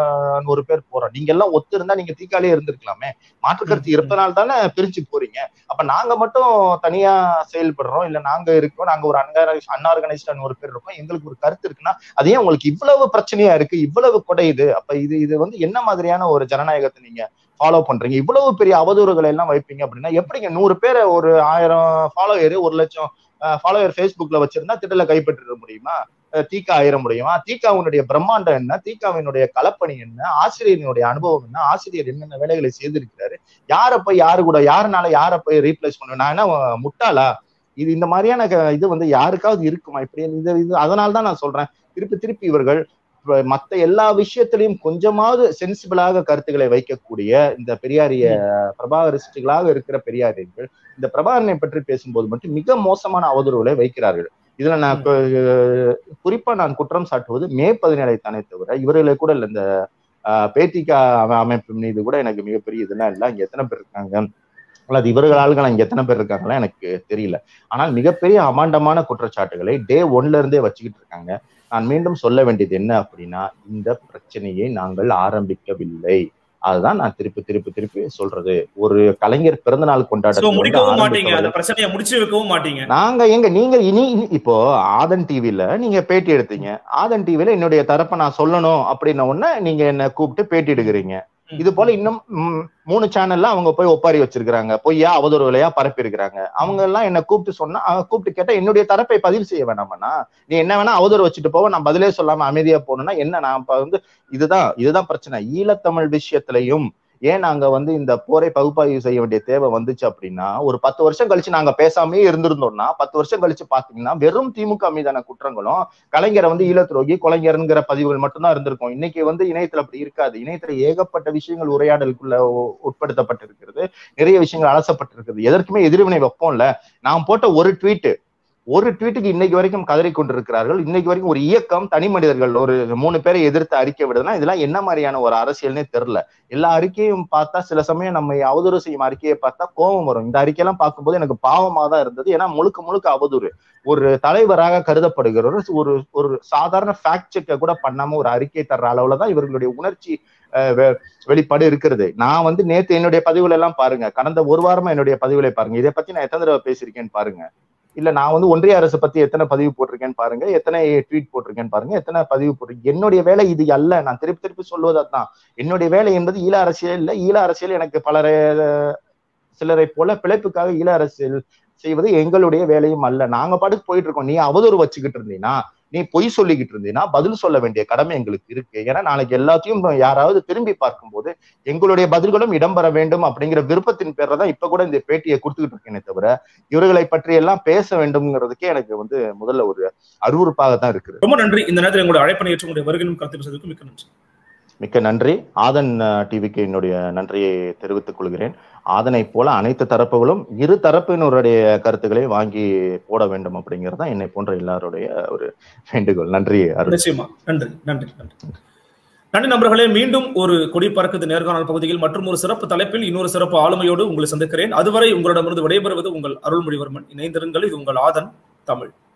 ஒரு பேர் போறோம் நீங்க எல்லாம் ஒத்து இருந்தா நீங்க தீக்காலே இருந்திருக்கலாமே மாற்றுக்கருத்து இருப்பதனால தானே பிரிச்சு போறீங்க அப்ப நாங்க மட்டும் தனியா செயல்படுறோம் இல்ல நாங்க இருக்கோம் நாங்க ஒரு அன்ஆர்கனைஸ் அன்ஆர்கனைஸ்டான ஒரு பேர் இருக்கோம் எங்களுக்கு ஒரு கருத்து இருக்குன்னா அதே உங்களுக்கு இவ்வளவு பிரச்சனையா இருக்கு இவ்வளவு கொடையுது அப்ப இது இது வந்து என்ன மாதிரியான ஒரு ஜனநாயகத்தை நீங்க ஃபாலோ பண்றீங்க இவ்வளவு பெரிய அவதூறுகளை எல்லாம் வைப்பீங்க அப்படின்னா எப்படிங்க நூறு பேரை ஒரு ஆயிரம் ஃபாலோயர் ஒரு லட்சம் ஃபாலோயர் ஃபேஸ்புக்ல வச்சிருந்தா திட்டல கைப்பற்றிட முடியுமா தீக்கா ஆயிர முடியுமா தீக்காவினுடைய பிரம்மாண்டம் என்ன தீக்காவினுடைய கலப்பணி என்ன ஆசிரியரினுடைய அனுபவம் என்ன ஆசிரியர் என்னென்ன வேலைகளை செய்திருக்கிறாரு யார போய் யாரு கூட யாருனால யார போய் ரீப்ளேஸ் பண்ணுவேன் நான் என்ன முட்டாளா இது இந்த மாதிரியான இது வந்து யாருக்காவது இருக்குமா இப்படி இந்த இது அதனால தான் நான் சொல்றேன் திருப்பி திருப்பி இவர்கள் மத்த எல்லா விஷயத்திலையும் கொஞ்சமாவது சென்சிபிளாக கருத்துக்களை வைக்கக்கூடிய இந்த பெரியாரிய பிரபாகரிஸ்டுகளாக இருக்கிற பெரியாரியர்கள் இந்த பிரபாகரனை பற்றி பேசும்போது மட்டும் மிக மோசமான அவதூறுகளை வைக்கிறார்கள் இதுல நான் குறிப்பா நான் குற்றம் சாட்டுவது மே பதினேழை தானே தவிர இவர்களை கூட இல்ல இந்த பேத்திகா அமைப்பு மீது கூட எனக்கு மிகப்பெரிய இதெல்லாம் இல்லை இங்க எத்தனை பேர் இருக்காங்க அல்லது இவர்கள் ஆளுகள் இங்க எத்தனை பேர் இருக்காங்களா எனக்கு தெரியல ஆனால் மிகப்பெரிய அமாண்டமான குற்றச்சாட்டுகளை டே ஒன்ல இருந்தே வச்சுக்கிட்டு இருக்காங்க நான் மீண்டும் சொல்ல வேண்டியது என்ன அப்படின்னா இந்த பிரச்சனையை நாங்கள் ஆரம்பிக்கவில்லை அதுதான் நான் திருப்பி திருப்பி திருப்பி சொல்றது ஒரு கலைஞர் பிறந்த நாள் கொண்டாட்டம் முடிச்சு வைக்கவும் மாட்டீங்க நாங்க எங்க நீங்க இனி இப்போ ஆதன் டிவில நீங்க பேட்டி எடுத்தீங்க ஆதன் டிவில என்னுடைய தரப்பை நான் சொல்லணும் அப்படின்ன உடனே நீங்க என்ன கூப்பிட்டு பேட்டி எடுக்கிறீங்க இது போல இன்னும் மூணு சேனல்ல அவங்க போய் ஒப்பாரி வச்சிருக்காங்க பொய்யா அவதூறு விலையா பரப்பி இருக்கிறாங்க அவங்க எல்லாம் என்ன கூப்பிட்டு சொன்னா கூப்பிட்டு கேட்டா என்னுடைய தரப்பை பதிவு செய்ய வேணாமண்ணா நீ என்ன வேணா அவதூறு வச்சுட்டு போவ நான் பதிலே சொல்லாம அமைதியா போகணும்னா என்ன நான் வந்து இதுதான் இதுதான் பிரச்சனை ஈழத்தமிழ் விஷயத்திலையும் ஏன் நாங்க வந்து இந்த போரை பகுப்பாய்வு செய்ய வேண்டிய தேவை வந்துச்சு அப்படின்னா ஒரு பத்து வருஷம் கழிச்சு நாங்க பேசாமே இருந்திருந்தோம்னா பத்து வருஷம் கழிச்சு பாத்தீங்கன்னா வெறும் திமுக மீதான குற்றங்களும் கலைஞரை வந்து ஈழத்துரோகி கொலைஞர்ங்கிற பதிவுகள் மட்டும்தான் இருந்திருக்கும் இன்னைக்கு வந்து இணையத்துல அப்படி இருக்காது இணையத்துல ஏகப்பட்ட விஷயங்கள் உரையாடலுக்குள்ள உட்படுத்தப்பட்டிருக்கிறது நிறைய விஷயங்கள் அலசப்பட்டிருக்கிறது எதற்குமே எதிர்வினை வைப்போம்ல நான் போட்ட ஒரு ட்வீட்டு ஒரு ட்வீட்டுக்கு இன்னைக்கு வரைக்கும் கதறி கொண்டிருக்கிறார்கள் இன்னைக்கு வரைக்கும் ஒரு இயக்கம் தனி மனிதர்கள் ஒரு மூணு பேரை எதிர்த்து அறிக்கை விடுதுன்னா இதெல்லாம் என்ன மாதிரியான ஒரு அரசியல்னே தெரியல எல்லா அறிக்கையும் பார்த்தா சில சமயம் நம்ம அவதூறு செய்யும் அறிக்கையை பார்த்தா கோபம் வரும் இந்த அறிக்கையெல்லாம் பார்க்கும்போது எனக்கு பாவமா தான் இருந்தது ஏன்னா முழுக்க முழுக்க அவதூறு ஒரு தலைவராக கருதப்படுகிறவர் ஒரு ஒரு சாதாரண ஃபேக்ட் செக்கை கூட பண்ணாம ஒரு அறிக்கை தர்ற அளவுல தான் இவர்களுடைய உணர்ச்சி வெளிப்பாடு இருக்கிறது நான் வந்து நேத்து என்னுடைய பதிவுல எல்லாம் பாருங்க கடந்த ஒரு வாரமா என்னுடைய பதிவுகளை பாருங்க இதை பத்தி நான் எத்தனை தடவை பேசியிருக்கேன்னு பாருங்க இல்ல நான் வந்து ஒன்றிய அரசு பத்தி எத்தனை பதிவு போட்டிருக்கேன்னு பாருங்க எத்தனை ட்வீட் போட்டிருக்கேன்னு பாருங்க எத்தனை பதிவு போட்டிருக்கேன் என்னுடைய வேலை இது அல்ல நான் திருப்பி திருப்பி சொல்வது அதுதான் என்னுடைய வேலை என்பது ஈழ அரசியல் இல்ல ஈழ அரசியல் எனக்கு பலரை சிலரை போல பிழைப்புக்காக ஈழ அரசியல் செய்வது எங்களுடைய வேலையும் அல்ல நாங்க பாட்டுக்கு போயிட்டு இருக்கோம் நீ அவதூறு வச்சுக்கிட்டு இருந்தீங்கன்னா நீ பொய் சொல்லிக்கிட்டு இருந்தீங்கன்னா பதில் சொல்ல வேண்டிய கடமை எங்களுக்கு இருக்கு ஏன்னா நாளைக்கு எல்லாத்தையும் யாராவது திரும்பி பார்க்கும்போது எங்களுடைய பதில்களும் இடம்பெற வேண்டும் அப்படிங்கிற விருப்பத்தின் பேர்ல தான் இப்ப கூட இந்த பேட்டியை கொடுத்துக்கிட்டு இருக்கேனே தவிர இவர்களை பற்றி எல்லாம் பேச வேண்டும்ங்கிறதுக்கே எனக்கு வந்து முதல்ல ஒரு அருவறுப்பாக தான் இருக்குது ரொம்ப நன்றி இந்த நேரத்தில் எங்களுடைய அழைப்பனை ஏற்று வருகையும் கருத்து பேசுவதற்கு மிக்க நன்றி மிக்க நன்றி ஆதன் டிவிக்கு என்னுடைய நன்றியை தெரிவித்துக் கொள்கிறேன் ஆதனை போல அனைத்து தரப்புகளும் இரு தரப்பினருடைய கருத்துக்களை வாங்கி போட வேண்டும் அப்படிங்கிறது தான் என்னை போன்ற எல்லாருடைய ஒரு வேண்டுகோள் நன்றி நிச்சயமா நன்றி நன்றி நன்றி நன்றி நண்பர்களே மீண்டும் ஒரு கொடி பறக்குது நேர்காணல் பகுதியில் மற்றும் ஒரு சிறப்பு தலைப்பில் இன்னொரு சிறப்பு ஆளுமையோடு உங்களை சந்திக்கிறேன் அதுவரை உங்களிடமிருந்து விடைபெறுவது உங்கள் அருள்மொழிவர்மன் இணைந்திருங்கள் இது உங்கள் ஆதன் தமிழ்